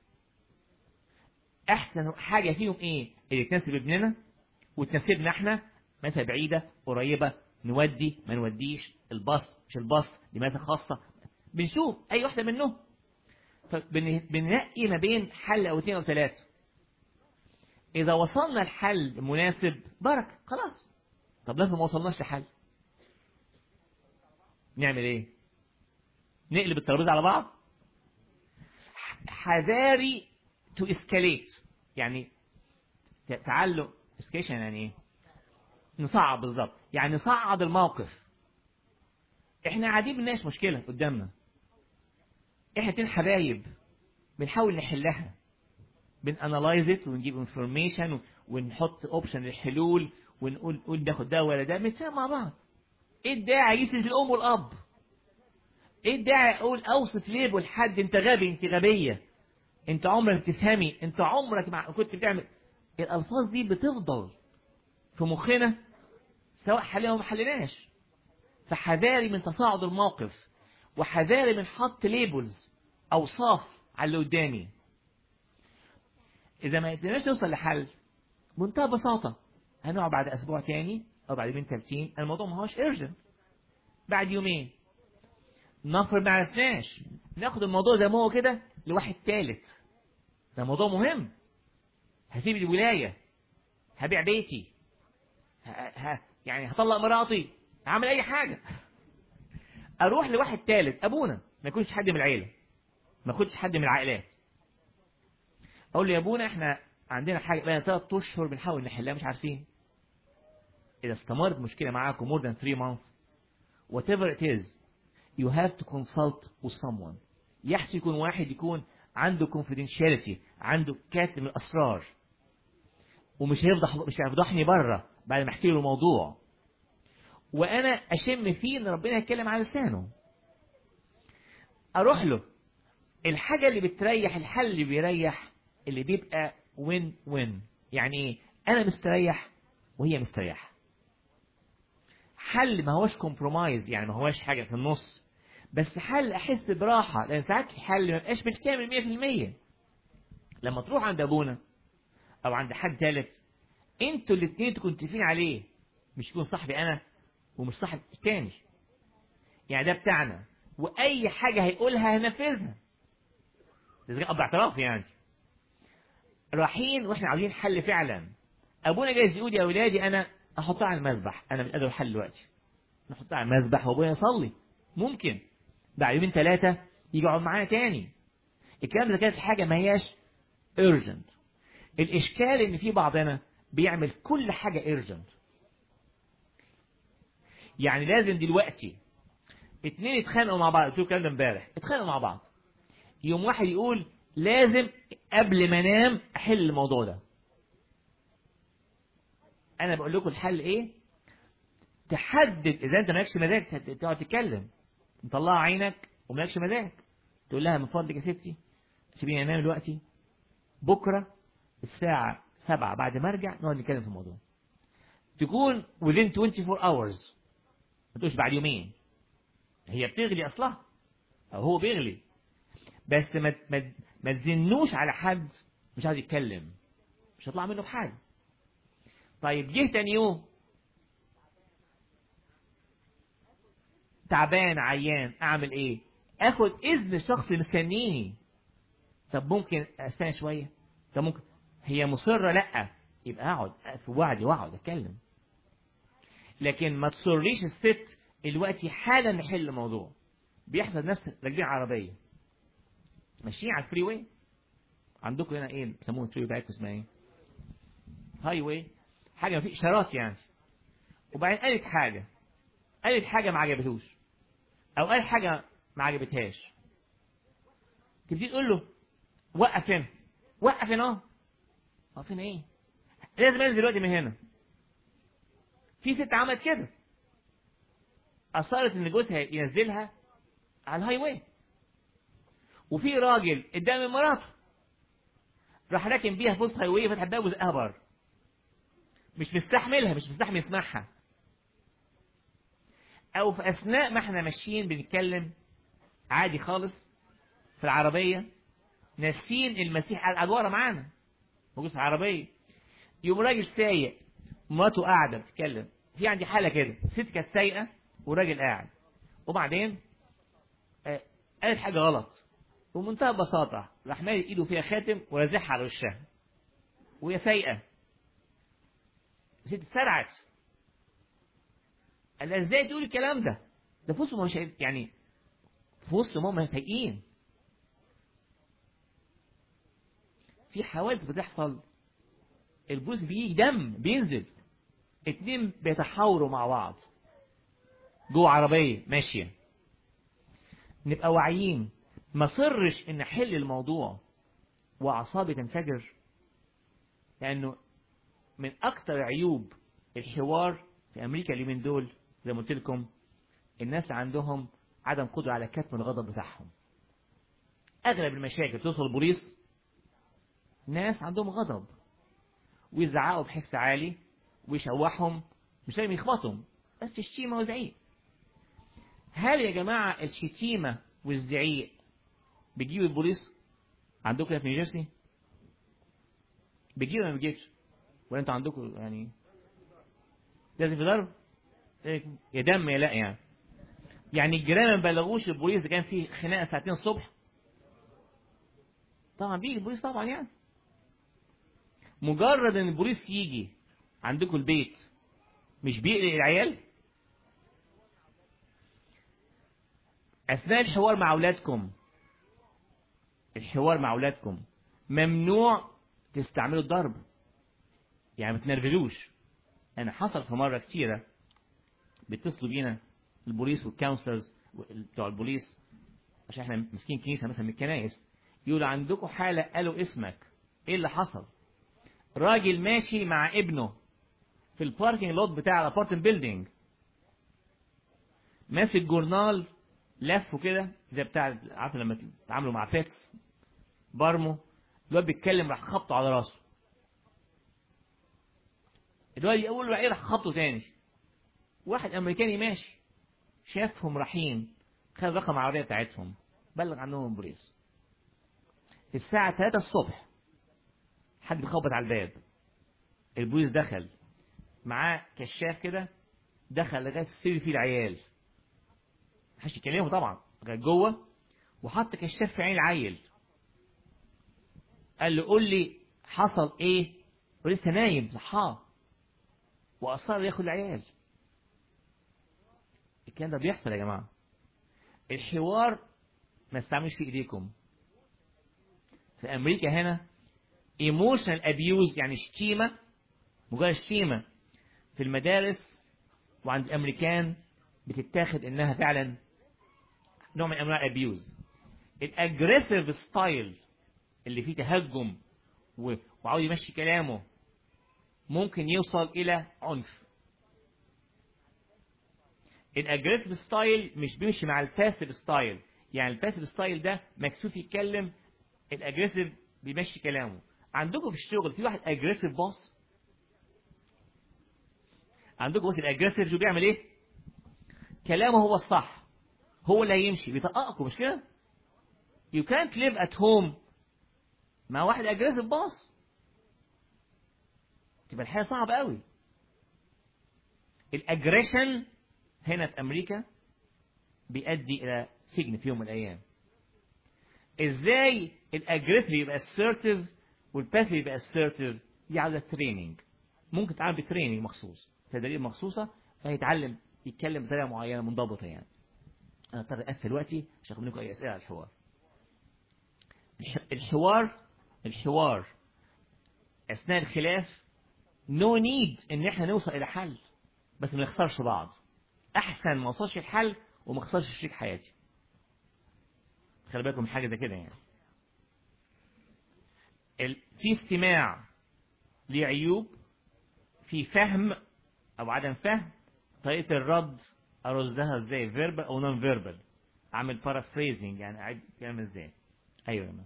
احسن حاجه فيهم ايه اللي تناسب ابننا وتناسبنا احنا مثلا بعيده قريبه نودي ما نوديش الباص مش الباص لماذا خاصه بنشوف اي واحده منهم فبننقي ما بين حل او اثنين او ثلاثه اذا وصلنا لحل مناسب بركه خلاص طب لازم ما وصلناش لحل نعمل ايه نقلب الترابيزه على بعض حذاري تو اسكاليت يعني تعلق اسكيشن يعني ايه نصعب بالظبط يعني نصعد الموقف احنا قاعدين بنناقش مشكله قدامنا احنا اتنين حبايب بنحاول نحلها بنانلايز ات ونجيب انفورميشن ونحط اوبشن للحلول ونقول قول ناخد ده ولا ده بنتفاهم مع بعض ايه الداعي يسند الام والاب ايه الداعي اقول اوصف ليبل لحد انت غبي انت غبيه انت عمرك تفهمي انت عمرك مع كنت بتعمل الالفاظ دي بتفضل في مخنا سواء حلينا او ما حليناش فحذاري من تصاعد الموقف وحذاري من حط ليبلز اوصاف على اللي قدامي اذا ما قدرناش نوصل لحل بمنتهى البساطه هنقعد بعد اسبوع تاني او بعد يومين تالتين الموضوع ما هوش ارجنت بعد يومين نفرض ما عرفناش ناخد الموضوع زي ما هو كده لواحد تالت ده موضوع مهم هسيب الولايه هبيع بيتي ه... ه... يعني هطلق مراتي هعمل اي حاجه اروح لواحد تالت ابونا ما يكونش حد من العيله ما يكونش حد من العائلات اقول له يا ابونا احنا عندنا حاجه بقى ثلاث اشهر بنحاول نحلها مش عارفين اذا استمرت مشكله معاكم more than 3 months whatever it is you have to consult with someone يحسن يكون واحد يكون عنده confidentiality عنده كاتم الاسرار ومش هيفضح مش هيفضحني بره بعد ما احكي له الموضوع وانا اشم فيه ان ربنا يتكلم على لسانه اروح له الحاجه اللي بتريح الحل اللي بيريح اللي بيبقى وين وين يعني ايه انا مستريح وهي مستريحه حل ما هوش كومبرومايز يعني ما هوش حاجه في النص بس حل احس براحه لان ساعات الحل ما بقاش بالكامل 100% لما تروح عند ابونا او عند حد ثالث انتوا الاثنين تكونوا متفقين عليه مش يكون صاحبي انا ومش صاحب التاني يعني ده بتاعنا واي حاجه هيقولها هنفذها ده كان اب اعتراف يعني رايحين واحنا عاوزين حل فعلا ابونا جايز يقول يا اولادي انا احطها على المذبح انا مش قادر الحل دلوقتي نحطها على المذبح وابونا يصلي ممكن بعد يومين ثلاثه يجي يقعد معانا تاني الكلام ده كانت حاجه ما هياش urgent الاشكال ان في بعضنا بيعمل كل حاجه urgent يعني لازم دلوقتي اتنين يتخانقوا مع بعض قلت له الكلام ده امبارح اتخانقوا مع بعض يوم واحد يقول لازم قبل ما انام احل الموضوع ده انا بقول لكم الحل ايه تحدد اذا انت مالكش مزاج تت- تقعد تتكلم مطلع عينك ومالكش مزاج تقول لها من فضلك يا ستي سيبيني انام دلوقتي بكره الساعه سبعة بعد ما ارجع نقعد نتكلم في الموضوع تكون within 24 hours ما تقولش بعد يومين هي بتغلي اصلها او هو بيغلي بس ما ما ما تزنوش على حد مش عايز يتكلم مش هيطلع منه بحاجه طيب جه تاني يوم تعبان عيان اعمل ايه اخد اذن الشخص اللي مستنيني طب ممكن استنى شويه طب ممكن هي مصره لا يبقى اقعد في وعدي واقعد اتكلم لكن ما تصريش الست دلوقتي حالا نحل الموضوع بيحصل ناس راكبين عربيه ماشيين على الفري واي عندكم هنا ايه بيسموه الفري واي اسمها ايه هاي واي حاجه ما في اشارات يعني وبعدين قالت حاجه قالت حاجه ما عجبتوش او قال حاجه ما عجبتهاش تبتدي تقول له وقف هنا وقف هنا اهو وقف هنا ايه لازم انزل دلوقتي من هنا في ست عملت كده اصرت ان جوزها ينزلها على الهاي واي وفي راجل قدام مراته راح راكن بيها في وسط هاي واي فتح الباب وزقها بره مش مستحملها مش مستحمل يسمعها او في اثناء ما احنا ماشيين بنتكلم عادي خالص في العربيه ناسين المسيح قاعد ورا معانا موجود في العربيه يوم راجل سايق مراته قاعده بتتكلم في عندي حاله كده ست كانت سايقه وراجل قاعد وبعدين آه، قالت حاجه غلط وبمنتهى البساطه راح مالي ايده فيها خاتم ورازعها على وشها وهي سايقه الست اتسرعت قال لها ازاي تقول الكلام ده ده في وسط ما مش يعني في وسط ما هم سايقين في حوادث بتحصل البوس بيجي دم بينزل اتنين بيتحاوروا مع بعض جوه عربية ماشية نبقى واعيين ما صرش ان احل الموضوع واعصابي تنفجر لانه من اكتر عيوب الحوار في امريكا اليومين دول زي ما قلت لكم الناس عندهم عدم قدرة على كتم الغضب بتاعهم اغلب المشاكل توصل البوليس ناس عندهم غضب ويزعقوا بحس عالي ويشوحهم مش لازم يخبطهم بس شتيمة وزعيق هل يا جماعة الشتيمة والزعيق بيجيب البوليس عندكم هنا في نيوجيرسي بيجيب ولا ما بيجيبش ولا انتوا عندكم يعني لازم في ضرب إيه، يا دم يا لا يعني يعني الجيران ما بلغوش البوليس اذا كان في خناقه ساعتين الصبح طبعا بيجي البوليس طبعا يعني مجرد ان البوليس يجي عندكم البيت مش بيقلق العيال اثناء الحوار مع اولادكم الحوار مع اولادكم ممنوع تستعملوا الضرب يعني ما تنرفزوش انا حصل في مره كتيره بيتصلوا بينا البوليس والكونسلرز بتوع البوليس عشان احنا ماسكين كنيسه مثلا من الكنائس يقولوا عندكم حاله قالوا اسمك ايه اللي حصل راجل ماشي مع ابنه في الباركينج لوت بتاع الابارتمنت بيلدينج ماسك جورنال لفه كده زي بتاع عارف لما تتعاملوا مع بيتس بارمو الواد بيتكلم راح خبطه على راسه الواد يقول له ايه راح خبطه تاني واحد امريكاني ماشي شافهم رايحين خد رقم العربيه بتاعتهم بلغ عنهم البوليس الساعة 3 الصبح حد بيخبط على الباب البوليس دخل معاه كشاف كده دخل لغايه السرير فيه العيال محدش يكلمه طبعا كان جوه وحط كشاف في عين العيل قال له قول لي حصل ايه ولسه نايم صحاه واصر ياخد العيال الكلام ده بيحصل يا جماعه الحوار ما استعملش في ايديكم في امريكا هنا ايموشنال ابيوز يعني شتيمه مجرد شتيمه في المدارس وعند الامريكان بتتاخد انها فعلا نوع من انواع الابيوز الاجريسيف ستايل اللي فيه تهجم و- وعاوز يمشي كلامه ممكن يوصل الى عنف الاجريسيف ستايل مش بيمشي مع الباسيف ستايل يعني الباسيف ستايل ده مكسوف يتكلم الاجريسيف بيمشي كلامه عندكم في الشغل في واحد اجريسيف بوس عندكم بوس الاجريسيف شو بيعمل ايه كلامه هو الصح هو اللي هيمشي بيطققكم مش كده you can't live at home مع واحد اجريسيف بوس تبقى الحياه صعبه قوي الاجريشن هنا في امريكا بيؤدي الى سجن في يوم من الايام ازاي الاجريسيف يبقى assertive والباسيف يبقى assertive دي عاوزه تريننج ممكن تتعلم بتريننج مخصوص تدريب مخصوصه فيتعلم يتكلم بطريقه معينه منضبطه يعني انا اضطر اقفل وقتي عشان اخد منكم اي اسئله على الحوار الح- الحوار الحوار اثناء الخلاف نو نيد ان احنا نوصل الى حل بس ما نخسرش بعض احسن ما اوصلش الحل وما اخسرش شريك حياتي خلي بالكم من حاجه زي كده يعني ال... في استماع لعيوب في فهم او عدم فهم طريقه الرد ارصدها ازاي فيربال او نون فيربال اعمل بارافريزنج يعني اعيد الكلام ازاي ايوه يا جماعه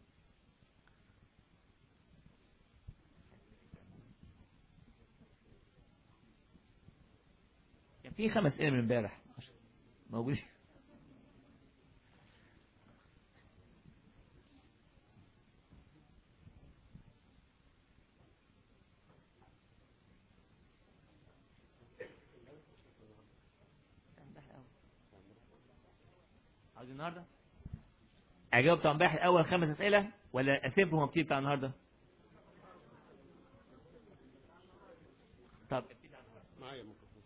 كان في خمس اسئله من امبارح موجودين عاوز النهارده اجاوب بتاع امبارح الاول خمس اسئله ولا اسيبهم وابتدي بتاع النهارده طب معايا ميكروفون.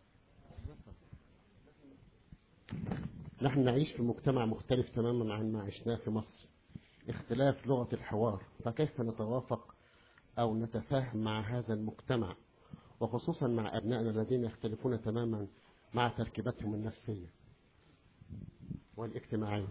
نحن نعيش في مجتمع مختلف تماما عن ما عشناه في مصر اختلاف لغة الحوار فكيف نتوافق أو نتفاهم مع هذا المجتمع وخصوصا مع أبنائنا الذين يختلفون تماما مع تركيبتهم النفسية والاجتماعية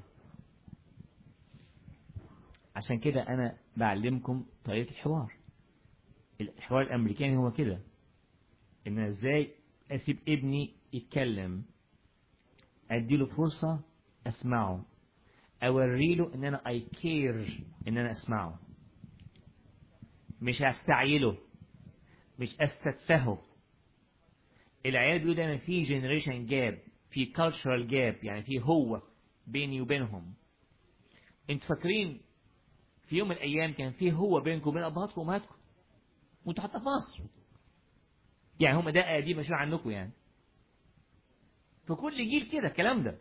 عشان كده انا بعلمكم طريقه الحوار الحوار الامريكاني هو كده ان أنا ازاي اسيب ابني يتكلم اديله فرصه اسمعه اوريله ان انا اي كير ان انا اسمعه مش هستعيله مش استتفهه العيال بيقولوا دايما في جنريشن جاب في كالتشرال جاب يعني في هو بيني وبينهم انتوا فاكرين في يوم من الايام كان في هو بينكم وبين ابهاتكم وامهاتكم وانتوا حتى في مصر يعني هم ده قديم شويه عنكم يعني فكل جيل كده الكلام ده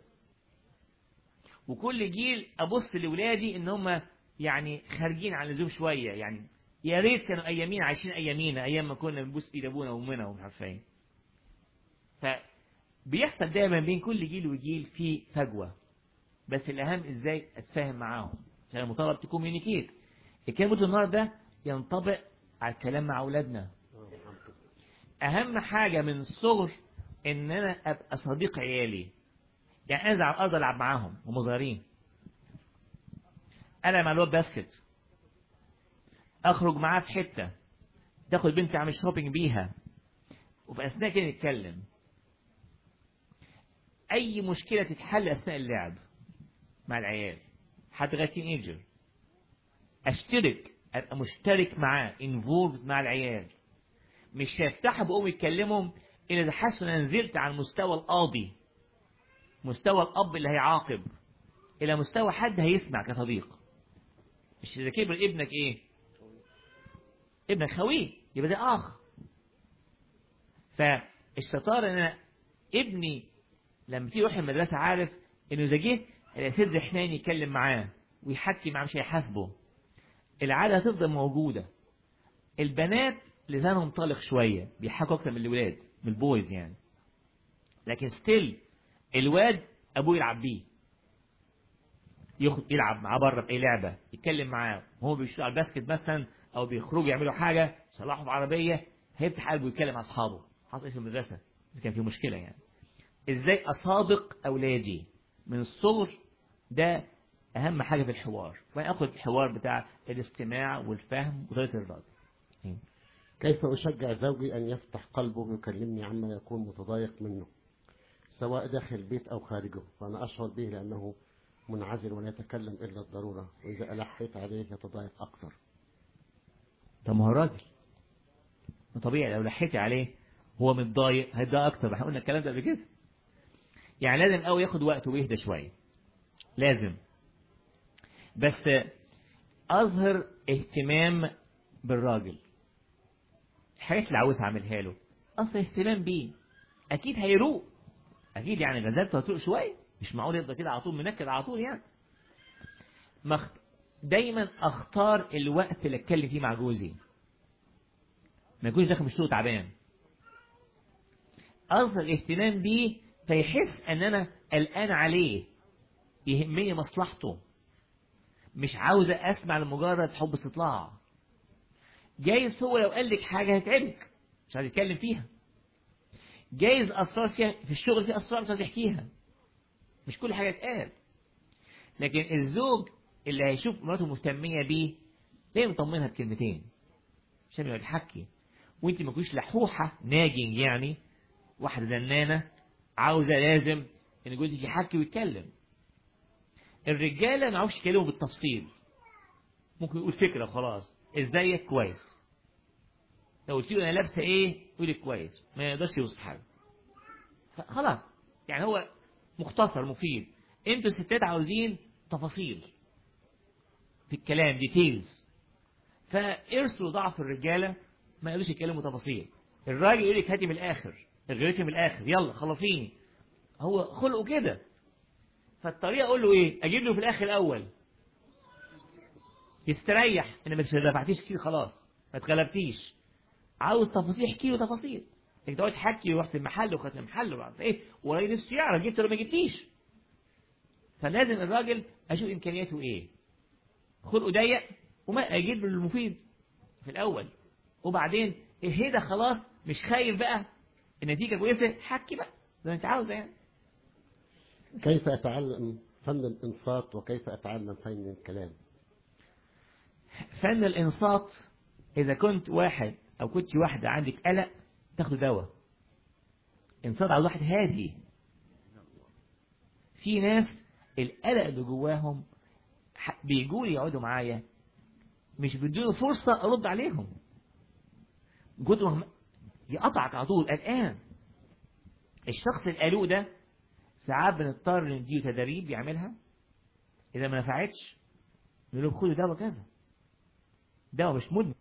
وكل جيل ابص لاولادي ان هم يعني خارجين عن اللزوم شويه يعني يا ريت كانوا ايامين عايشين ايامينا ايام ما كنا بنبوس ايد ابونا وامنا ومش عارف ايه فبيحصل دايما بين كل جيل وجيل في فجوه بس الاهم ازاي اتفاهم معاهم عشان المطالب تكوميونيكيت الكلام اللي النهارده ينطبق على الكلام مع اولادنا اهم حاجه من الصغر ان انا ابقى صديق عيالي يعني انزل على الارض العب معاهم وهم صغيرين انا مع الواد باسكت اخرج معاه في حته تاخد بنتي اعمل شوبينج بيها وفي اثناء كده نتكلم اي مشكله تتحل اثناء اللعب مع العيال حتى لغايه تينيجر اشترك ابقى مشترك معاه انفولد مع العيال مش هيفتحوا بقوم يتكلموا الا اذا حسوا ان انا نزلت على المستوى القاضي مستوى الاب اللي هيعاقب الى مستوى حد هيسمع كصديق مش اذا كبر ابنك ايه ابنك خويه يبقى ده اخ فالشطاره ان انا ابني لما تيجي يروح المدرسه عارف انه اذا جه الاساتذه حنين يتكلم معاه ويحكي معاه مش هيحاسبه العادة هتفضل موجودة البنات لسانهم طالق شوية بيحكوا أكتر من الولاد من البويز يعني لكن ستيل الواد أبوه يلعب بيه ياخد يلعب معاه بره في أي لعبة يتكلم معاه وهو بيشتغل على الباسكت مثلا أو بيخرجوا يعملوا حاجة يصلحوا في عربية هيفتح قلبه ويتكلم مع أصحابه حصل إيه في المدرسة إذا كان في مشكلة يعني إزاي أسابق أولادي من الصغر ده أهم حاجة في الحوار وأنا أخد الحوار بتاع الاستماع والفهم وطريقة الرد كيف أشجع زوجي أن يفتح قلبه ويكلمني عما يكون متضايق منه سواء داخل البيت أو خارجه وأنا أشعر به لأنه منعزل ولا يتكلم إلا الضرورة وإذا ألحيت عليه يتضايق أكثر طب ما هو راجل ما طبيعي لو لحيتي عليه هو متضايق هيتضايق أكتر احنا قلنا الكلام ده قبل كده يعني لازم قوي ياخد وقته ويهدى شوية لازم بس أظهر اهتمام بالراجل الحاجات اللي عاوز أعملها له أظهر اهتمام بيه أكيد هيروق أكيد يعني غزالته هتروق شوية مش معقول يفضل كده على طول منكد على طول يعني مخ... دايما أختار الوقت اللي أتكلم فيه مع جوزي ما يكونش داخل مش تعبان أظهر اهتمام بيه فيحس ان انا قلقان عليه يهمني مصلحته مش عاوز اسمع لمجرد حب استطلاع جايز هو لو قال لك حاجه هتعبك مش عايز يتكلم فيها جايز اسرار فيها في الشغل في اسرار مش عايز يحكيها مش كل حاجه تتقال لكن الزوج اللي هيشوف مراته مهتميه بيه ليه مطمنها بكلمتين عشان يقعد يحكي وانت ما تكونيش لحوحه ناجن يعني واحده زنانه عاوزة لازم ان جوزك يحكي ويتكلم الرجالة ما عاوش يتكلموا بالتفصيل ممكن يقول فكرة وخلاص ازيك كويس لو قلت له انا لابسه ايه يقول لك كويس ما يقدرش يوصف حاجه خلاص يعني هو مختصر مفيد انتوا الستات عاوزين تفاصيل في الكلام ديتيلز فارسلوا ضعف الرجاله ما يقدروش يتكلموا تفاصيل الراجل يقول لك هاتي من الاخر اغريتي من الاخر يلا خلصيني هو خلقه كده فالطريقه اقول له ايه اجيب له في الاخر الاول يستريح ان ما دفعتيش كتير خلاص ما اتغلبتيش عاوز تفاصيل احكي له تفاصيل انك تقعد تحكي ورحت المحل وخدت المحل وبعد ايه وراي نفسه يعرف جبت ولا ما جبتيش فلازم الراجل اشوف امكانياته ايه خلقه ضيق وما اجيب له المفيد في الاول وبعدين اهدى خلاص مش خايف بقى النتيجة كويسة حكي بقى زي ما انت عاوز يعني كيف أتعلم فن الإنصات وكيف أتعلم فن الكلام فن الإنصات إذا كنت واحد أو كنت واحدة عندك قلق تاخدوا دواء إنصات على واحد هادي في ناس القلق اللي جواهم بيجوا لي يقعدوا معايا مش بيدوني فرصة أرد عليهم كتر يقطعك على طول قلقان الشخص القلوق ده ساعات بنضطر نديله تدريب يعملها إذا ما نفعتش نقول له خدوا دواء كذا دواء مش مدمن